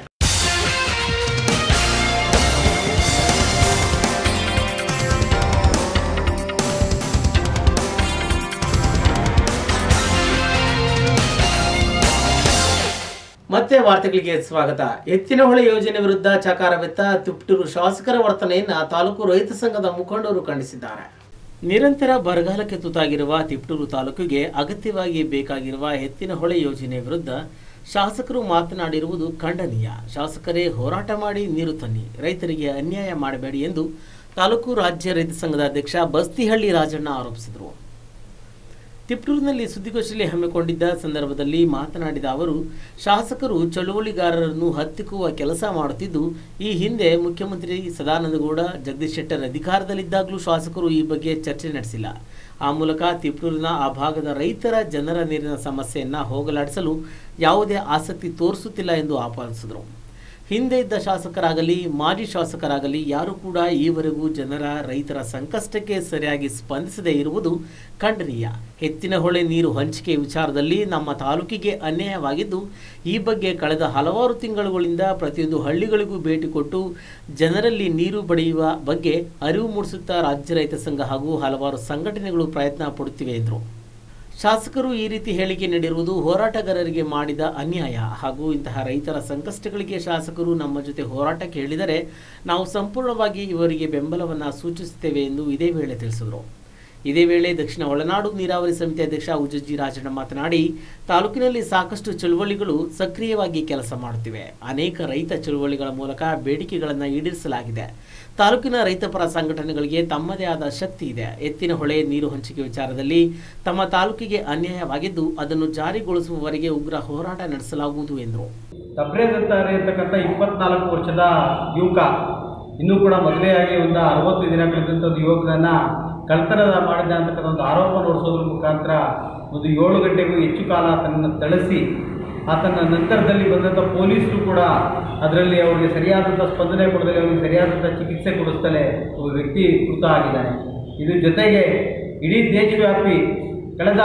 ಮತ್ತೆ ವಾರ್ತೆಗಳಿಗೆ ಸ್ವಾಗತ ಎತ್ತಿನಹೊಳೆ ಯೋಜನೆ ವಿರುದ್ಧ ಚಕಾರವೆತ್ತ ತಿಪ್ಟೂರು ಶಾಸಕರ ವರ್ತನೆಯನ್ನ ತಾಲೂಕು ರೈತ ಸಂಘದ ಮುಖಂಡರು ಖಂಡಿಸಿದ್ದಾರೆ ನಿರಂತರ ಬರಗಾಲಕ್ಕೆ ತುತ್ತಾಗಿರುವ ತಿಪ್ಟೂರು ತಾಲೂಕಿಗೆ ಅಗತ್ಯವಾಗಿ ಬೇಕಾಗಿರುವ ಎತ್ತಿನಹೊಳೆ ಯೋಜನೆ ವಿರುದ್ಧ ಶಾಸಕರು ಮಾತನಾಡಿರುವುದು ಖಂಡನೀಯ ಶಾಸಕರೇ ಹೋರಾಟ ಮಾಡಿ ನೀರು ತನ್ನಿ ರೈತರಿಗೆ ಅನ್ಯಾಯ ಮಾಡಬೇಡಿ ಎಂದು ತಾಲೂಕು ರಾಜ್ಯ ರೈತ ಸಂಘದ ಅಧ್ಯಕ್ಷ ಬಸ್ತಿಹಳ್ಳಿ ರಾಜಣ್ಣ ಆರೋಪಿಸಿದರು ತಿಪ್ಟೂರಿನಲ್ಲಿ ಸುದ್ದಿಗೋಷ್ಠಿಯಲ್ಲಿ ಹಮ್ಮಿಕೊಂಡಿದ್ದ ಸಂದರ್ಭದಲ್ಲಿ ಮಾತನಾಡಿದ ಅವರು ಶಾಸಕರು ಚಳುವಳಿಗಾರರನ್ನು ಹತ್ತಿಕ್ಕುವ ಕೆಲಸ ಮಾಡುತ್ತಿದ್ದು ಈ ಹಿಂದೆ ಮುಖ್ಯಮಂತ್ರಿ ಸದಾನಂದಗೌಡ ಜಗದೀಶ್ ಶೆಟ್ಟರ್ ಅಧಿಕಾರದಲ್ಲಿದ್ದಾಗಲೂ ಶಾಸಕರು ಈ ಬಗ್ಗೆ ಚರ್ಚೆ ನಡೆಸಿಲ್ಲ ಆ ಮೂಲಕ ತಿಪ್ರೂರಿನ ಆ ಭಾಗದ ರೈತರ ಜನರ ನೀರಿನ ಸಮಸ್ಯೆಯನ್ನು ಹೋಗಲಾಡಿಸಲು ಯಾವುದೇ ಆಸಕ್ತಿ ತೋರಿಸುತ್ತಿಲ್ಲ ಎಂದು ಆಪಾದಿಸಿದರು ಹಿಂದೆ ಇದ್ದ ಶಾಸಕರಾಗಲಿ ಮಾಜಿ ಶಾಸಕರಾಗಲಿ ಯಾರೂ ಕೂಡ ಈವರೆಗೂ ಜನರ ರೈತರ ಸಂಕಷ್ಟಕ್ಕೆ ಸರಿಯಾಗಿ ಸ್ಪಂದಿಸದೇ ಇರುವುದು ಖಂಡನೀಯ ಎತ್ತಿನ ಹೊಳೆ ನೀರು ಹಂಚಿಕೆ ವಿಚಾರದಲ್ಲಿ ನಮ್ಮ ತಾಲೂಕಿಗೆ ಅನ್ಯಾಯವಾಗಿದ್ದು ಈ ಬಗ್ಗೆ ಕಳೆದ ಹಲವಾರು ತಿಂಗಳುಗಳಿಂದ ಪ್ರತಿಯೊಂದು ಹಳ್ಳಿಗಳಿಗೂ ಭೇಟಿ ಕೊಟ್ಟು ಜನರಲ್ಲಿ ನೀರು ಪಡೆಯುವ ಬಗ್ಗೆ ಅರಿವು ಮೂಡಿಸುತ್ತಾ ರಾಜ್ಯ ರೈತ ಸಂಘ ಹಾಗೂ ಹಲವಾರು ಸಂಘಟನೆಗಳು ಪ್ರಯತ್ನ ಪಡುತ್ತಿವೆ ಎಂದರು ಶಾಸಕರು ಈ ರೀತಿ ಹೇಳಿಕೆ ನೀಡಿರುವುದು ಹೋರಾಟಗಾರರಿಗೆ ಮಾಡಿದ ಅನ್ಯಾಯ ಹಾಗೂ ಇಂತಹ ರೈತರ ಸಂಕಷ್ಟಗಳಿಗೆ ಶಾಸಕರು ನಮ್ಮ ಜೊತೆ ಹೋರಾಟಕ್ಕೆ ಹೇಳಿದರೆ ನಾವು ಸಂಪೂರ್ಣವಾಗಿ ಇವರಿಗೆ ಬೆಂಬಲವನ್ನು ಸೂಚಿಸುತ್ತೇವೆ ಎಂದು ಇದೇ ವೇಳೆ ತಿಳಿಸಿದರು ಇದೇ ವೇಳೆ ದಕ್ಷಿಣ ಒಳನಾಡು ನೀರಾವರಿ ಸಮಿತಿ ಅಧ್ಯಕ್ಷ ಉಜ್ಜಿ ರಾಜಣ್ಣ ಮಾತನಾಡಿ ತಾಲೂಕಿನಲ್ಲಿ ಸಾಕಷ್ಟು ಚಳುವಳಿಗಳು ಸಕ್ರಿಯವಾಗಿ ಕೆಲಸ ಮಾಡುತ್ತಿವೆ ಅನೇಕ ರೈತ ಚಳುವಳಿಗಳ ಮೂಲಕ ಬೇಡಿಕೆಗಳನ್ನು ಈಡೇರಿಸಲಾಗಿದೆ ತಾಲೂಕಿನ ರೈತಪರ ಸಂಘಟನೆಗಳಿಗೆ ತಮ್ಮದೇ ಆದ ಶಕ್ತಿ ಇದೆ ಎತ್ತಿನ ಹೊಳೆ ನೀರು ಹಂಚಿಕೆ ವಿಚಾರದಲ್ಲಿ ತಮ್ಮ ತಾಲೂಕಿಗೆ ಅನ್ಯಾಯವಾಗಿದ್ದು ಅದನ್ನು ಜಾರಿಗೊಳಿಸುವವರೆಗೆ ಉಗ್ರ ಹೋರಾಟ ನಡೆಸಲಾಗುವುದು ಎಂದರು ತಬ್ರೇದಂತಾರೆ ಇರ್ತಕ್ಕಂಥ ಇಪ್ಪತ್ನಾಲ್ಕು ವರ್ಷದ ಯುವಕ ಇನ್ನೂ ಕೂಡ ಮದುವೆಯಾಗಿ ಒಂದು ಅರವತ್ತು ದಿನ ಕಳೆದಂಥ ಒಂದು ಯುವಕನನ್ನ ಕಳ್ತನ ಮಾಡಿದ ಅಂತಕ್ಕಂಥ ಒಂದು ಆರೋಪ ನೋಡಿಸೋದ್ರ ಮುಖಾಂತರ ಒಂದು ಏಳು ಗಂಟೆಗೂ ಹೆಚ್ಚು ಕಾಲ ಆತನನ್ನು ಥಳಿಸಿ ಆತನ ನಂತರದಲ್ಲಿ ಬಂದಂಥ ಪೊಲೀಸರು ಕೂಡ ಅದರಲ್ಲಿ ಅವರಿಗೆ ಸರಿಯಾದಂಥ ಸ್ಪಂದನೆ ಕೊಡದಲೆ ಅವರಿಗೆ ಸರಿಯಾದಂಥ ಚಿಕಿತ್ಸೆ ಕೊಡಿಸ್ತಲೇ ಒಬ್ಬ ವ್ಯಕ್ತಿ ಕೃತ ಆಗಿದ್ದಾನೆ ಇದ್ರ ಜೊತೆಗೆ ಇಡೀ ದೇಶವ್ಯಾಪಿ ಕಳೆದ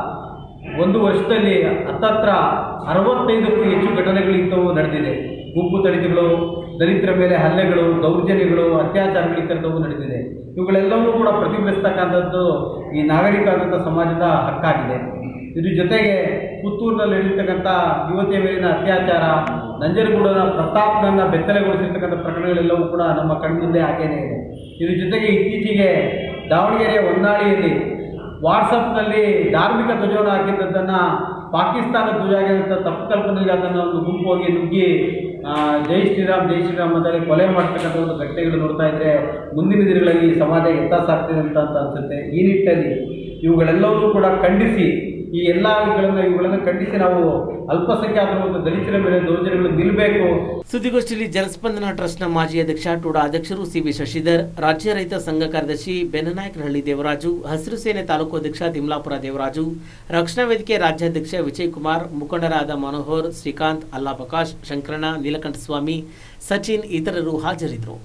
ಒಂದು ವರ್ಷದಲ್ಲಿ ಹತ್ತತ್ರ ಅರವತ್ತೈದಕ್ಕೂ ಹೆಚ್ಚು ಘಟನೆಗಳು ಇಂಥವು ನಡೆದಿದೆ ಗುಂಪು ತಳಿತಗಳು ದಲಿತರ ಮೇಲೆ ಹಲ್ಲೆಗಳು ದೌರ್ಜನ್ಯಗಳು ಅತ್ಯಾಚಾರಗಳು ಈ ಥರದವು ನಡೆದಿದೆ ಇವುಗಳೆಲ್ಲವೂ ಕೂಡ ಪ್ರತಿಬಿಂಬಿಸ್ತಕ್ಕಂಥದ್ದು ಈ ನಾಗರಿಕವಾದಂಥ ಸಮಾಜದ ಹಕ್ಕಾಗಿದೆ ಇದ್ರ ಜೊತೆಗೆ ಪುತ್ತೂರಿನಲ್ಲಿ ನಡೆಯತಕ್ಕಂಥ ಯುವತಿಯ ಮೇಲಿನ ಅತ್ಯಾಚಾರ ನಂಜನಗೂಡನ ಪ್ರತಾಪ್ನನ್ನ ಬೆತ್ತಲೆಗೊಳಿಸಿರ್ತಕ್ಕಂಥ ಪ್ರಕರಣಗಳೆಲ್ಲವೂ ಕೂಡ ನಮ್ಮ ಕಣ್ಮುಂದೆ ಹಾಗೇನೇ ಇದೆ ಇದ್ರ ಜೊತೆಗೆ ಇತ್ತೀಚೆಗೆ ದಾವಣಗೆರೆಯ ಹೊನ್ನಾಳಿಯಲ್ಲಿ ವಾಟ್ಸಪ್ನಲ್ಲಿ ಧಾರ್ಮಿಕ ಧ್ವಜವನ್ನು ಹಾಕಿದ್ದನ್ನು ಪಾಕಿಸ್ತಾನ ಧ್ವಜ ಆಗಿರುವಂಥ ತಪ್ಪು ಕಲ್ಪನೆಗೆ ಅದನ್ನು ಒಂದು ಗುಂಪು ಹೋಗಿ ನುಗ್ಗಿ ಆ, ಜೈ ಶ್ರೀರಾಮ್ ಜೈ ಶ್ರೀರಾಮ್ ಅಂತೇಳಿ ಕೊಲೆ ಮಾಡ್ತಕ್ಕಂಥ ಒಂದು ಘಟನೆಗಳು ನೋಡ್ತಾ ಇದ್ರೆ ಮುಂದಿನ ದಿನಗಳಲ್ಲಿ ಈ ಸಮಾಜ ಎತ್ತಾಸಾಗ್ತಿದೆ ಅಂತ ಅಂತ ಅನ್ಸುತ್ತೆ ಈ ನಿಟ್ಟಿನಲ್ಲಿ ಇವುಗಳೆಲ್ಲವನ್ನೂ ಕೂಡ ಖಂಡಿಸಿ ಈ ಎಲ್ಲ ಇವುಗಳನ್ನು ಇವುಗಳನ್ನು ಖಂಡಿಸಿ ನಾವು ಅಲ್ಪಸಂಖ್ಯಾತರು ಮತ್ತು ದಲಿತರ ಮೇಲೆ ದೌರ್ಜನ್ಯಗಳು ನಿಲ್ಲಬೇಕು ಸುದ್ದಿಗೋಷ್ಠಿಯಲ್ಲಿ ಜನಸ್ಪಂದನ ಟ್ರಸ್ಟ್ನ ಮಾಜಿ ಅಧ್ಯಕ್ಷ ಟೂಡಾ ಅಧ್ಯಕ್ಷರು ಸಿಬಿ ಶಶಿಧರ್ ರಾಜ್ಯ ರೈತ ಸಂಘ ಕಾರ್ಯದರ್ಶಿ ಬೆನ್ನನಾಯಕನಹಳ್ಳಿ ದೇವರಾಜು ಹಸಿರು ಸೇನೆ ತಾಲೂಕು ಅಧ್ಯಕ್ಷ ತಿಮ್ಲಾಪುರ ದೇವರಾಜು ರಕ್ಷಣಾ ವೇದಿಕೆ ರಾಜ್ಯಾಧ್ಯಕ್ಷ ವಿಜಯ್ ಕುಮಾರ್ ಮುಖಂಡರಾದ ಮನೋಹರ್ ಶ್ರೀಕಾಂತ್ ಅಲ್ಲಾಪ್ರಕಾಶ್ ಶಂಕರಣ್ಣ ನೀಲಕಂಠಸ್ವಾಮಿ ಸಚಿನ್ ಇತರರು ಹಾಜರಿದ್ದರು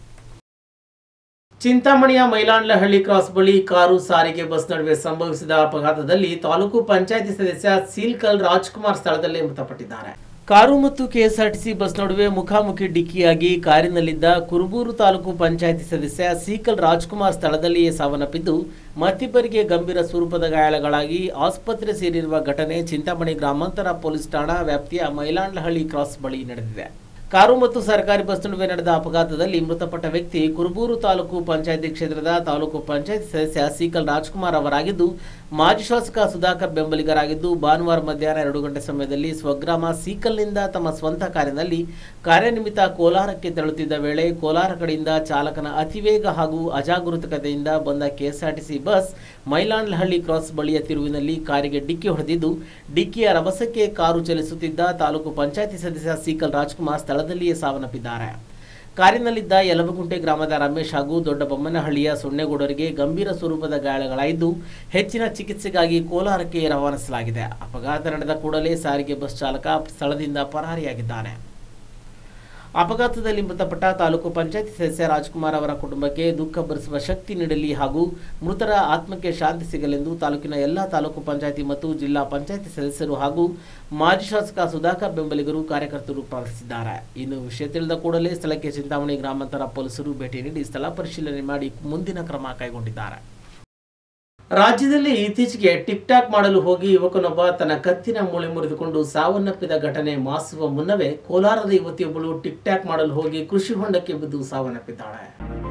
ಚಿಂತಾಮಣಿಯ ಮೈಲಾಂಡ್ಲಹಳ್ಳಿ ಕ್ರಾಸ್ ಬಳಿ ಕಾರು ಸಾರಿಗೆ ಬಸ್ ನಡುವೆ ಸಂಭವಿಸಿದ ಅಪಘಾತದಲ್ಲಿ ತಾಲೂಕು ಪಂಚಾಯಿತಿ ಸದಸ್ಯ ಸೀಲ್ಕಲ್ ರಾಜ್ಕುಮಾರ್ ಸ್ಥಳದಲ್ಲೇ ಮೃತಪಟ್ಟಿದ್ದಾರೆ ಕಾರು ಮತ್ತು ಕೆಎಸ್ಆರ್ಟಿಸಿ ಬಸ್ ನಡುವೆ ಮುಖಾಮುಖಿ ಡಿಕ್ಕಿಯಾಗಿ ಕಾರಿನಲ್ಲಿದ್ದ ಕುರುಬೂರು ತಾಲೂಕು ಪಂಚಾಯಿತಿ ಸದಸ್ಯ ಸೀಕಲ್ ರಾಜ್ಕುಮಾರ್ ಸ್ಥಳದಲ್ಲಿಯೇ ಸಾವನ್ನಪ್ಪಿದ್ದು ಮತ್ತಿಬ್ಬರಿಗೆ ಗಂಭೀರ ಸ್ವರೂಪದ ಗಾಯಗಳಾಗಿ ಆಸ್ಪತ್ರೆ ಸೇರಿರುವ ಘಟನೆ ಚಿಂತಾಮಣಿ ಗ್ರಾಮಾಂತರ ಪೊಲೀಸ್ ಠಾಣಾ ವ್ಯಾಪ್ತಿಯ ಮೈಲಾಂಡ್ಲಹಳ್ಳಿ ಕ್ರಾಸ್ ಬಳಿ ನಡೆದಿದೆ ಕಾರು ಮತ್ತು ಸರ್ಕಾರಿ ಬಸ್ ನಡುವೆ ನಡೆದ ಅಪಘಾತದಲ್ಲಿ ಮೃತಪಟ್ಟ ವ್ಯಕ್ತಿ ಕುರುಬೂರು ತಾಲೂಕು ಪಂಚಾಯಿತಿ ಕ್ಷೇತ್ರದ ತಾಲೂಕು ಪಂಚಾಯಿತಿ ಸದಸ್ಯ ಸೀಕಲ್ ರಾಜ್ಕುಮಾರ್ ಅವರಾಗಿದ್ದು ಮಾಜಿ ಶಾಸಕ ಸುಧಾಕರ್ ಬೆಂಬಲಿಗರಾಗಿದ್ದು ಭಾನುವಾರ ಮಧ್ಯಾಹ್ನ ಎರಡು ಗಂಟೆ ಸಮಯದಲ್ಲಿ ಸ್ವಗ್ರಾಮ ಸೀಕಲ್ನಿಂದ ತಮ್ಮ ಸ್ವಂತ ಕಾರಿನಲ್ಲಿ ಕಾರ್ಯನಿಮಿತ್ತ ಕೋಲಾರಕ್ಕೆ ತೆರಳುತ್ತಿದ್ದ ವೇಳೆ ಕೋಲಾರ ಕಡೆಯಿಂದ ಚಾಲಕನ ಅತಿವೇಗ ಹಾಗೂ ಅಜಾಗರೂಕತೆಯಿಂದ ಬಂದ ಕೆಎಸ್ಆರ್ಟಿಸಿ ಬಸ್ ಮೈಲಾಂಡ್ಲಹಳ್ಳಿ ಕ್ರಾಸ್ ಬಳಿಯ ತಿರುವಿನಲ್ಲಿ ಕಾರಿಗೆ ಡಿಕ್ಕಿ ಹೊಡೆದಿದ್ದು ಡಿಕ್ಕಿಯ ರಭಸಕ್ಕೆ ಕಾರು ಚಲಿಸುತ್ತಿದ್ದ ತಾಲೂಕು ಪಂಚಾಯಿತಿ ಸದಸ್ಯ ಸೀಕಲ್ ರಾಜ್ಕುಮಾರ್ ಸ್ಥಳದಲ್ಲಿಯೇ ಸಾವನ್ನಪ್ಪಿದ್ದಾರೆ ಕಾರಿನಲ್ಲಿದ್ದ ಯಲಬಗುಂಟೆ ಗ್ರಾಮದ ರಮೇಶ್ ಹಾಗೂ ದೊಡ್ಡಬೊಮ್ಮನಹಳ್ಳಿಯ ಸೊನ್ನೆಗೌಡರಿಗೆ ಗಂಭೀರ ಸ್ವರೂಪದ ಗಾಯಗಳಾಗಿದ್ದು ಹೆಚ್ಚಿನ ಚಿಕಿತ್ಸೆಗಾಗಿ ಕೋಲಾರಕ್ಕೆ ರವಾನಿಸಲಾಗಿದೆ ಅಪಘಾತ ನಡೆದ ಕೂಡಲೇ ಸಾರಿಗೆ ಬಸ್ ಚಾಲಕ ಸ್ಥಳದಿಂದ ಪರಾರಿಯಾಗಿದ್ದಾನೆ ಅಪಘಾತದಲ್ಲಿ ಮೃತಪಟ್ಟ ತಾಲೂಕು ಪಂಚಾಯತಿ ಸದಸ್ಯ ರಾಜ್ಕುಮಾರ್ ಅವರ ಕುಟುಂಬಕ್ಕೆ ದುಃಖ ಭರಿಸುವ ಶಕ್ತಿ ನೀಡಲಿ ಹಾಗೂ ಮೃತರ ಆತ್ಮಕ್ಕೆ ಶಾಂತಿ ಸಿಗಲೆಂದು ತಾಲೂಕಿನ ಎಲ್ಲ ತಾಲೂಕು ಪಂಚಾಯತಿ ಮತ್ತು ಜಿಲ್ಲಾ ಪಂಚಾಯತಿ ಸದಸ್ಯರು ಹಾಗೂ ಮಾಜಿ ಶಾಸಕ ಸುಧಾಕರ್ ಬೆಂಬಲಿಗರು ಕಾರ್ಯಕರ್ತರು ಪ್ರಾರ್ಥಿಸಿದ್ದಾರೆ ಇನ್ನು ವಿಷಯ ತಿಳಿದ ಕೂಡಲೇ ಸ್ಥಳಕ್ಕೆ ಚಿಂತಾಮಣಿ ಗ್ರಾಮಾಂತರ ಪೊಲೀಸರು ಭೇಟಿ ನೀಡಿ ಸ್ಥಳ ಪರಿಶೀಲನೆ ಮಾಡಿ ಮುಂದಿನ ಕ್ರಮ ಕೈಗೊಂಡಿದ್ದಾರೆ ರಾಜ್ಯದಲ್ಲಿ ಇತ್ತೀಚೆಗೆ ಟಿಕ್ ಟಾಕ್ ಮಾಡಲು ಹೋಗಿ ಯುವಕನೊಬ್ಬ ತನ್ನ ಕತ್ತಿನ ಮೂಳೆ ಮುರಿದುಕೊಂಡು ಸಾವನ್ನಪ್ಪಿದ ಘಟನೆ ಮಾಸುವ ಮುನ್ನವೇ ಕೋಲಾರದ ಯುವತಿಯೊಬ್ಬಳು ಟಿಕ್ ಟಾಕ್ ಮಾಡಲು ಹೋಗಿ ಕೃಷಿ ಹೊಂಡಕ್ಕೆ ಬಿದ್ದು ಸಾವನ್ನಪ್ಪಿದ್ದಾಳೆ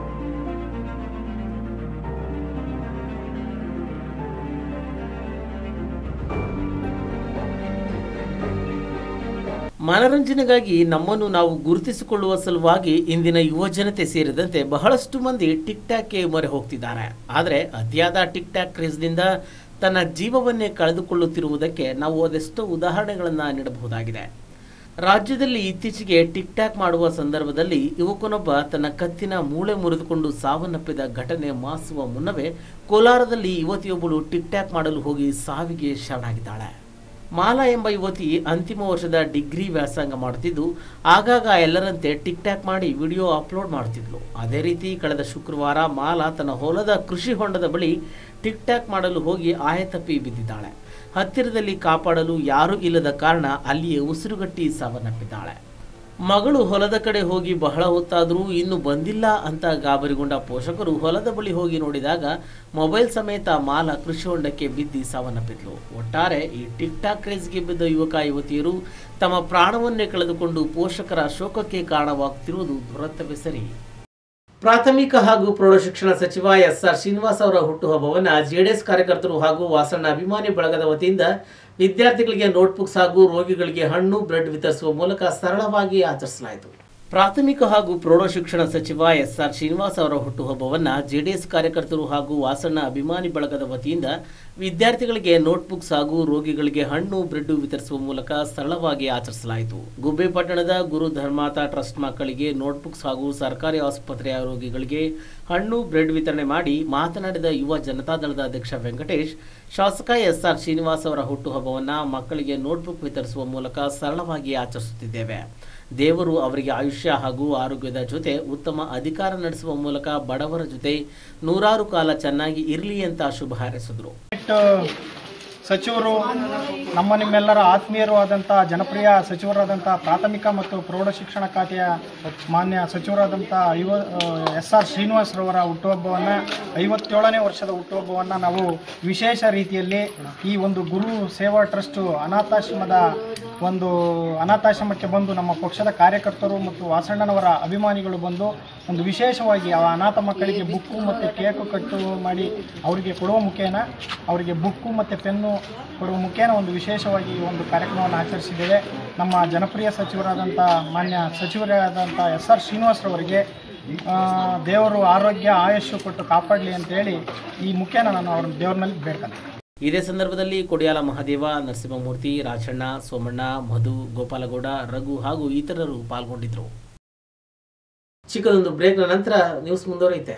ಮನರಂಜನೆಗಾಗಿ ನಮ್ಮನ್ನು ನಾವು ಗುರುತಿಸಿಕೊಳ್ಳುವ ಸಲುವಾಗಿ ಇಂದಿನ ಯುವ ಜನತೆ ಸೇರಿದಂತೆ ಬಹಳಷ್ಟು ಮಂದಿ ಟಿಕ್ ಟಾಕ್ಗೆ ಮೊರೆ ಹೋಗ್ತಿದ್ದಾರೆ ಆದರೆ ಅತಿಯಾದ ಟಿಕ್ ಟಾಕ್ ಕ್ರೇಜ್ನಿಂದ ತನ್ನ ಜೀವವನ್ನೇ ಕಳೆದುಕೊಳ್ಳುತ್ತಿರುವುದಕ್ಕೆ ನಾವು ಅದೆಷ್ಟೋ ಉದಾಹರಣೆಗಳನ್ನು ನೀಡಬಹುದಾಗಿದೆ ರಾಜ್ಯದಲ್ಲಿ ಇತ್ತೀಚೆಗೆ ಟಿಕ್ ಟಾಕ್ ಮಾಡುವ ಸಂದರ್ಭದಲ್ಲಿ ಯುವಕನೊಬ್ಬ ತನ್ನ ಕತ್ತಿನ ಮೂಳೆ ಮುರಿದುಕೊಂಡು ಸಾವನ್ನಪ್ಪಿದ ಘಟನೆ ಮಾಸುವ ಮುನ್ನವೇ ಕೋಲಾರದಲ್ಲಿ ಯುವತಿಯೊಬ್ಬಳು ಟಿಕ್ ಟಾಕ್ ಮಾಡಲು ಹೋಗಿ ಸಾವಿಗೆ ಶರಣಾಗಿದ್ದಾಳೆ ಮಾಲಾ ಎಂಬ ಯುವತಿ ಅಂತಿಮ ವರ್ಷದ ಡಿಗ್ರಿ ವ್ಯಾಸಂಗ ಮಾಡುತ್ತಿದ್ದು ಆಗಾಗ ಎಲ್ಲರಂತೆ ಟಿಕ್ ಟಾಕ್ ಮಾಡಿ ವಿಡಿಯೋ ಅಪ್ಲೋಡ್ ಮಾಡುತ್ತಿದ್ಲು ಅದೇ ರೀತಿ ಕಳೆದ ಶುಕ್ರವಾರ ಮಾಲಾ ತನ್ನ ಹೊಲದ ಕೃಷಿ ಹೊಂಡದ ಬಳಿ ಟಿಕ್ ಟಾಕ್ ಮಾಡಲು ಹೋಗಿ ಆಯತಪ್ಪಿ ಬಿದ್ದಿದ್ದಾಳೆ ಹತ್ತಿರದಲ್ಲಿ ಕಾಪಾಡಲು ಯಾರೂ ಇಲ್ಲದ ಕಾರಣ ಅಲ್ಲಿಯೇ ಉಸಿರುಗಟ್ಟಿ ಸಾವನ್ನಪ್ಪಿದ್ದಾಳೆ ಮಗಳು ಹೊಲದ ಕಡೆ ಹೋಗಿ ಬಹಳ ಹೊತ್ತಾದರೂ ಇನ್ನೂ ಬಂದಿಲ್ಲ ಅಂತ ಗಾಬರಿಗೊಂಡ ಪೋಷಕರು ಹೊಲದ ಬಳಿ ಹೋಗಿ ನೋಡಿದಾಗ ಮೊಬೈಲ್ ಸಮೇತ ಮಾಲ ಕೃಷಿ ಹೊಂಡಕ್ಕೆ ಬಿದ್ದಿ ಸಾವನ್ನಪ್ಪಿದ್ಲು ಒಟ್ಟಾರೆ ಈ ಟಿಕ್ ಟಾಕ್ ಕ್ರೇಜ್ಗೆ ಬಿದ್ದ ಯುವಕ ಯುವತಿಯರು ತಮ್ಮ ಪ್ರಾಣವನ್ನೇ ಕಳೆದುಕೊಂಡು ಪೋಷಕರ ಶೋಕಕ್ಕೆ ಕಾರಣವಾಗುತ್ತಿರುವುದು ದುರಂತವೇ ಸರಿ ಪ್ರಾಥಮಿಕ ಹಾಗೂ ಪ್ರೌಢಶಿಕ್ಷಣ ಸಚಿವ ಎಸ್ ಆರ್ ಶ್ರೀನಿವಾಸ್ ಅವರ ಹುಟ್ಟುಹಬ್ಬವನ್ನು ಜೆಡಿಎಸ್ ಕಾರ್ಯಕರ್ತರು ಹಾಗೂ ವಾಸಣ್ಣ ಅಭಿಮಾನಿ ಬಳಗದ ವತಿಯಿಂದ ವಿದ್ಯಾರ್ಥಿಗಳಿಗೆ ನೋಟ್ಬುಕ್ಸ್ ಹಾಗೂ ರೋಗಿಗಳಿಗೆ ಹಣ್ಣು ಬ್ರೆಡ್ ವಿತರಿಸುವ ಮೂಲಕ ಸರಳವಾಗಿ ಆಚರಿಸಲಾಯಿತು ಪ್ರಾಥಮಿಕ ಹಾಗೂ ಪ್ರೌಢಶಿಕ್ಷಣ ಸಚಿವ ಎಸ್ ಆರ್ ಶ್ರೀನಿವಾಸ್ ಅವರ ಹುಟ್ಟುಹಬ್ಬವನ್ನು ಜೆಡಿಎಸ್ ಕಾರ್ಯಕರ್ತರು ಹಾಗೂ ವಾಸಣ್ಣ ಅಭಿಮಾನಿ ಬಳಗದ ವತಿಯಿಂದ ವಿದ್ಯಾರ್ಥಿಗಳಿಗೆ ನೋಟ್ಬುಕ್ಸ್ ಹಾಗೂ ರೋಗಿಗಳಿಗೆ ಹಣ್ಣು ಬ್ರೆಡ್ ವಿತರಿಸುವ ಮೂಲಕ ಸರಳವಾಗಿ ಆಚರಿಸಲಾಯಿತು ಗುಬ್ಬಿ ಪಟ್ಟಣದ ಗುರು ಧರ್ಮಾತ ಟ್ರಸ್ಟ್ ಮಕ್ಕಳಿಗೆ ನೋಟ್ಬುಕ್ಸ್ ಹಾಗೂ ಸರ್ಕಾರಿ ಆಸ್ಪತ್ರೆಯ ರೋಗಿಗಳಿಗೆ ಹಣ್ಣು ಬ್ರೆಡ್ ವಿತರಣೆ ಮಾಡಿ ಮಾತನಾಡಿದ ಯುವ ಜನತಾದಳದ ಅಧ್ಯಕ್ಷ ವೆಂಕಟೇಶ್ ಶಾಸಕ ಎಸ್ ಆರ್ ಶ್ರೀನಿವಾಸ್ ಅವರ ಹುಟ್ಟುಹಬ್ಬವನ್ನು ಮಕ್ಕಳಿಗೆ ನೋಟ್ಬುಕ್ ವಿತರಿಸುವ ಮೂಲಕ ಸರಳವಾಗಿ ಆಚರಿಸುತ್ತಿದ್ದೇವೆ ದೇವರು ಅವರಿಗೆ ಆಯುಷ್ಯ ಹಾಗೂ ಆರೋಗ್ಯದ ಜೊತೆ ಉತ್ತಮ ಅಧಿಕಾರ ನಡೆಸುವ ಮೂಲಕ ಬಡವರ ಜೊತೆ ನೂರಾರು ಕಾಲ ಚೆನ್ನಾಗಿ ಇರಲಿ ಅಂತ ಶುಭ ಹಾರೈಸಿದರು ಸಚಿವರು ನಮ್ಮ ನಿಮ್ಮೆಲ್ಲರ ಆತ್ಮೀಯರು ಆದಂಥ ಜನಪ್ರಿಯ ಸಚಿವರಾದಂಥ ಪ್ರಾಥಮಿಕ ಮತ್ತು ಪ್ರೌಢ ಶಿಕ್ಷಣ ಖಾತೆಯ ಮಾನ್ಯ ಸಚಿವರಾದಂಥ ಐವ ಎಸ್ ಆರ್ ಶ್ರೀನಿವಾಸರವರ ಹುಟ್ಟುಹಬ್ಬವನ್ನು ಐವತ್ತೇಳನೇ ವರ್ಷದ ಹುಟ್ಟುಹಬ್ಬವನ್ನು ನಾವು ವಿಶೇಷ ರೀತಿಯಲ್ಲಿ ಈ ಒಂದು ಗುರು ಸೇವಾ ಟ್ರಸ್ಟು ಅನಾಥಾಶ್ರಮದ ಒಂದು ಅನಾಥಾಶ್ರಮಕ್ಕೆ ಬಂದು ನಮ್ಮ ಪಕ್ಷದ ಕಾರ್ಯಕರ್ತರು ಮತ್ತು ವಾಸಣ್ಣನವರ ಅಭಿಮಾನಿಗಳು ಬಂದು ಒಂದು ವಿಶೇಷವಾಗಿ ಆ ಅನಾಥ ಮಕ್ಕಳಿಗೆ ಬುಕ್ಕು ಮತ್ತು ಕೇಕು ಕಟ್ಟು ಮಾಡಿ ಅವರಿಗೆ ಕೊಡುವ ಮುಖೇನ ಅವರಿಗೆ ಬುಕ್ಕು ಮತ್ತು ಪೆನ್ನು ಕೊಡುವ ಮುಖೇನ ಒಂದು ವಿಶೇಷವಾಗಿ ಈ ಒಂದು ಕಾರ್ಯಕ್ರಮವನ್ನು ಆಚರಿಸಿದ್ದೇವೆ ನಮ್ಮ ಜನಪ್ರಿಯ ಸಚಿವರಾದಂಥ ಮಾನ್ಯ ಸಚಿವರಾದಂಥ ಎಸ್ ಆರ್ ಶ್ರೀನಿವಾಸರವರಿಗೆ ಆ, ದೇವರು ಆರೋಗ್ಯ ಆಯುಷ್ಯ ಕೊಟ್ಟು ಕಾಪಾಡಲಿ ಅಂತೇಳಿ ಈ ಮುಖೇನ ನಾನು ಅವ್ರ ದೇವ್ರನಲ್ಲಿ ಬೇಡ್ಕೊಂತೀನಿ ಇದೇ ಸಂದರ್ಭದಲ್ಲಿ ಕೊಡಿಯಾಲ ಮಹಾದೇವ ನರಸಿಂಹಮೂರ್ತಿ ರಾಜಣ್ಣ ಸೋಮಣ್ಣ ಮಧು ಗೋಪಾಲಗೌಡ ರಘು ಹಾಗೂ ಇತರರು ಪಾಲ್ಗೊಂಡಿದ್ದರು ಚಿಕ್ಕದೊಂದು ಬ್ರೇಕ್ನ ನಂತರ ನ್ಯೂಸ್ ಮುಂದುವರಿಯುತ್ತೆ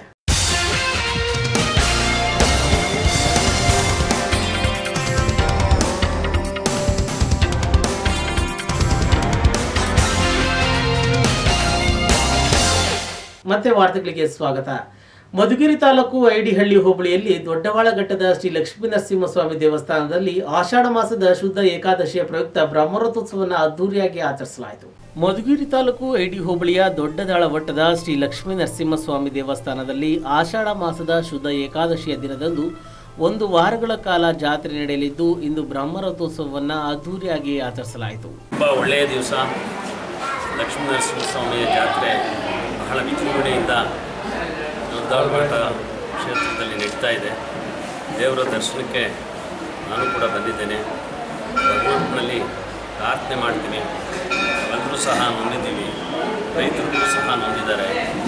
ಮತ್ತೆ ವಾರ್ತೆಗಳಿಗೆ ಸ್ವಾಗತ ಮಧುಗಿರಿ ತಾಲೂಕು ಐಡಿಹಳ್ಳಿ ಹೋಬಳಿಯಲ್ಲಿ ದೊಡ್ಡವಾಳಘಟ್ಟದ ಶ್ರೀ ಲಕ್ಷ್ಮೀ ನರಸಿಂಹಸ್ವಾಮಿ ದೇವಸ್ಥಾನದಲ್ಲಿ ಆಷಾಢ ಮಾಸದ ಶುದ್ಧ ಏಕಾದಶಿಯ ಪ್ರಯುಕ್ತ ಬ್ರಹ್ಮರಥೋತ್ಸವವನ್ನು ಅದ್ದೂರಿಯಾಗಿ ಆಚರಿಸಲಾಯಿತು ಮಧುಗಿರಿ ತಾಲೂಕು ಐಡಿ ಹೋಬಳಿಯ ದೊಡ್ಡದಾಳವಟ್ಟದ ಶ್ರೀ ಲಕ್ಷ್ಮೀ ನರಸಿಂಹಸ್ವಾಮಿ ದೇವಸ್ಥಾನದಲ್ಲಿ ಆಷಾಢ ಮಾಸದ ಶುದ್ಧ ಏಕಾದಶಿಯ ದಿನದಂದು ಒಂದು ವಾರಗಳ ಕಾಲ ಜಾತ್ರೆ ನಡೆಯಲಿದ್ದು ಇಂದು ಬ್ರಹ್ಮರಥೋತ್ಸವವನ್ನು ಅದ್ದೂರಿಯಾಗಿ ಆಚರಿಸಲಾಯಿತು ತುಂಬ ಒಳ್ಳೆಯ ದಿವಸ ಲಕ್ಷ್ಮೀ ನರಸಿಂಹಸ್ವಾಮಿಯ ಜಾತ್ರೆ ಬಹಳ ವಿಜೃಂಭಣೆಯಿಂದ ದೊಡ್ಡಾಳ್ಘಾಟ ಕ್ಷೇತ್ರದಲ್ಲಿ ನಡೀತಾ ಇದೆ ದೇವರ ದರ್ಶನಕ್ಕೆ ನಾನು ಕೂಡ ಬಂದಿದ್ದೇನೆ ಭಗವಂತನಲ್ಲಿ ಪ್ರಾರ್ಥನೆ ಮಾಡ್ತೀನಿ ಎಲ್ಲರೂ ಸಹ ನೊಂದಿದ್ದೀವಿ ರೈತರಿಗೂ ಸಹ ನೊಂದಿದ್ದಾರೆ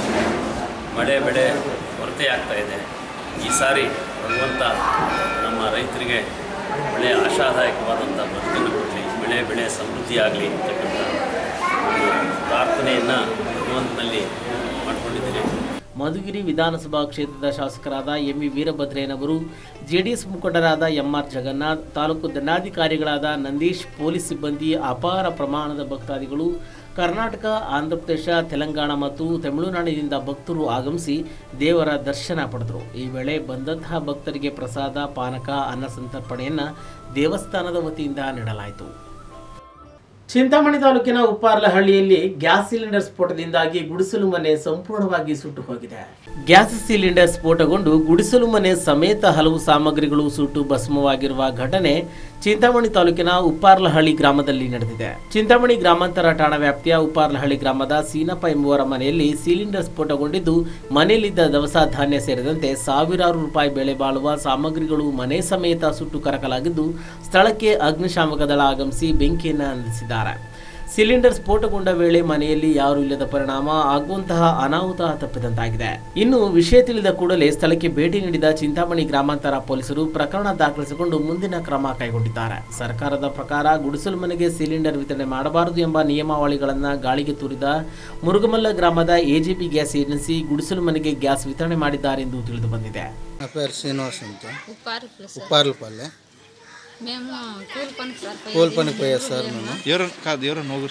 ಮಳೆ ಬೆಳೆ ಕೊರತೆ ಆಗ್ತಾ ಇದೆ ಈ ಸಾರಿ ಭಗವಂತ ನಮ್ಮ ರೈತರಿಗೆ ಒಳ್ಳೆಯ ಆಶಾದಾಯಕವಾದಂಥ ಬದುಕನ್ನು ಕೊಡಲಿ ಬೆಳೆ ಬೆಳೆ ಸಮೃದ್ಧಿ ಆಗಲಿ ಅಂತಕ್ಕಂಥ ಒಂದು ಪ್ರಾರ್ಥನೆಯನ್ನು ಭಗವಂತನಲ್ಲಿ ಮಾಡಿಕೊಂಡಿದ್ದೀನಿ ಮಧುಗಿರಿ ವಿಧಾನಸಭಾ ಕ್ಷೇತ್ರದ ಶಾಸಕರಾದ ಎಂ ವಿ ವೀರಭದ್ರಯ್ಯನವರು ಜೆಡಿಎಸ್ ಮುಖಂಡರಾದ ಎಂಆರ್ ಜಗನ್ನಾಥ್ ತಾಲೂಕು ದಂಡಾಧಿಕಾರಿಗಳಾದ ನಂದೀಶ್ ಪೊಲೀಸ್ ಸಿಬ್ಬಂದಿ ಅಪಾರ ಪ್ರಮಾಣದ ಭಕ್ತಾದಿಗಳು ಕರ್ನಾಟಕ ಆಂಧ್ರಪ್ರದೇಶ ತೆಲಂಗಾಣ ಮತ್ತು ತಮಿಳುನಾಡಿನಿಂದ ಭಕ್ತರು ಆಗಮಿಸಿ ದೇವರ ದರ್ಶನ ಪಡೆದರು ಈ ವೇಳೆ ಬಂದಂತಹ ಭಕ್ತರಿಗೆ ಪ್ರಸಾದ ಪಾನಕ ಅನ್ನ ಸಂತರ್ಪಣೆಯನ್ನು ದೇವಸ್ಥಾನದ ವತಿಯಿಂದ ನೀಡಲಾಯಿತು ಚಿಂತಾಮಣಿ ತಾಲೂಕಿನ ಉಪ್ಪಾರ್ಲಹಳ್ಳಿಯಲ್ಲಿ ಗ್ಯಾಸ್ ಸಿಲಿಂಡರ್ ಸ್ಫೋಟದಿಂದಾಗಿ ಗುಡಿಸಲು ಮನೆ ಸಂಪೂರ್ಣವಾಗಿ ಸುಟ್ಟು ಹೋಗಿದೆ ಗ್ಯಾಸ್ ಸಿಲಿಂಡರ್ ಸ್ಫೋಟಗೊಂಡು ಗುಡಿಸಲು ಮನೆ ಸಮೇತ ಹಲವು ಸಾಮಗ್ರಿಗಳು ಸುಟ್ಟು ಭಸ್ಮವಾಗಿರುವ ಘಟನೆ ಚಿಂತಾಮಣಿ ತಾಲೂಕಿನ ಉಪ್ಪಾರ್ಲಹಳ್ಳಿ ಗ್ರಾಮದಲ್ಲಿ ನಡೆದಿದೆ ಚಿಂತಾಮಣಿ ಗ್ರಾಮಾಂತರ ಠಾಣಾ ವ್ಯಾಪ್ತಿಯ ಉಪ್ಪಾರ್ಲಹಳ್ಳಿ ಗ್ರಾಮದ ಸೀನಪ್ಪ ಎಂಬುವರ ಮನೆಯಲ್ಲಿ ಸಿಲಿಂಡರ್ ಸ್ಫೋಟಗೊಂಡಿದ್ದು ಮನೆಯಲ್ಲಿದ್ದ ದವಸ ಧಾನ್ಯ ಸೇರಿದಂತೆ ಸಾವಿರಾರು ರೂಪಾಯಿ ಬೆಲೆ ಬಾಳುವ ಸಾಮಗ್ರಿಗಳು ಮನೆ ಸಮೇತ ಸುಟ್ಟು ಕರಕಲಾಗಿದ್ದು ಸ್ಥಳಕ್ಕೆ ಅಗ್ನಿಶಾಮಕ ದಳ ಆಗಮಿಸಿ ಬೆಂಕಿಯನ್ನು ನಂದಿಸಿದ್ದಾರೆ ಸಿಲಿಂಡರ್ ಸ್ಫೋಟಗೊಂಡ ವೇಳೆ ಮನೆಯಲ್ಲಿ ಯಾರೂ ಇಲ್ಲದ ಪರಿಣಾಮ ಆಗುವಂತಹ ಅನಾಹುತ ತಪ್ಪಿದಂತಾಗಿದೆ ಇನ್ನು ವಿಷಯ ತಿಳಿದ ಕೂಡಲೇ ಸ್ಥಳಕ್ಕೆ ಭೇಟಿ ನೀಡಿದ ಚಿಂತಾಮಣಿ ಗ್ರಾಮಾಂತರ ಪೊಲೀಸರು ಪ್ರಕರಣ ದಾಖಲಿಸಿಕೊಂಡು ಮುಂದಿನ ಕ್ರಮ ಕೈಗೊಂಡಿದ್ದಾರೆ ಸರ್ಕಾರದ ಪ್ರಕಾರ ಗುಡಿಸಲು ಮನೆಗೆ ಸಿಲಿಂಡರ್ ವಿತರಣೆ ಮಾಡಬಾರದು ಎಂಬ ನಿಯಮಾವಳಿಗಳನ್ನು ಗಾಳಿಗೆ ತೂರಿದ ಮುರುಗಮಲ್ಲ ಗ್ರಾಮದ ಎಜಿಪಿ ಗ್ಯಾಸ್ ಏಜೆನ್ಸಿ ಗುಡಿಸಲು ಮನೆಗೆ ಗ್ಯಾಸ್ ವಿತರಣೆ ಮಾಡಿದ್ದಾರೆ ಎಂದು ತಿಳಿದು ಬಂದಿದೆ నా పేరు శ్రీనివాస్ అంత ఉప్పారులు సార్ ఉప్పార్లపల్లె మేము కూలి పనికి సార్ పోయేది. కూలి పనికి పోయా సార్ మేము ఎవరు కాదు ఎవరు నోగురు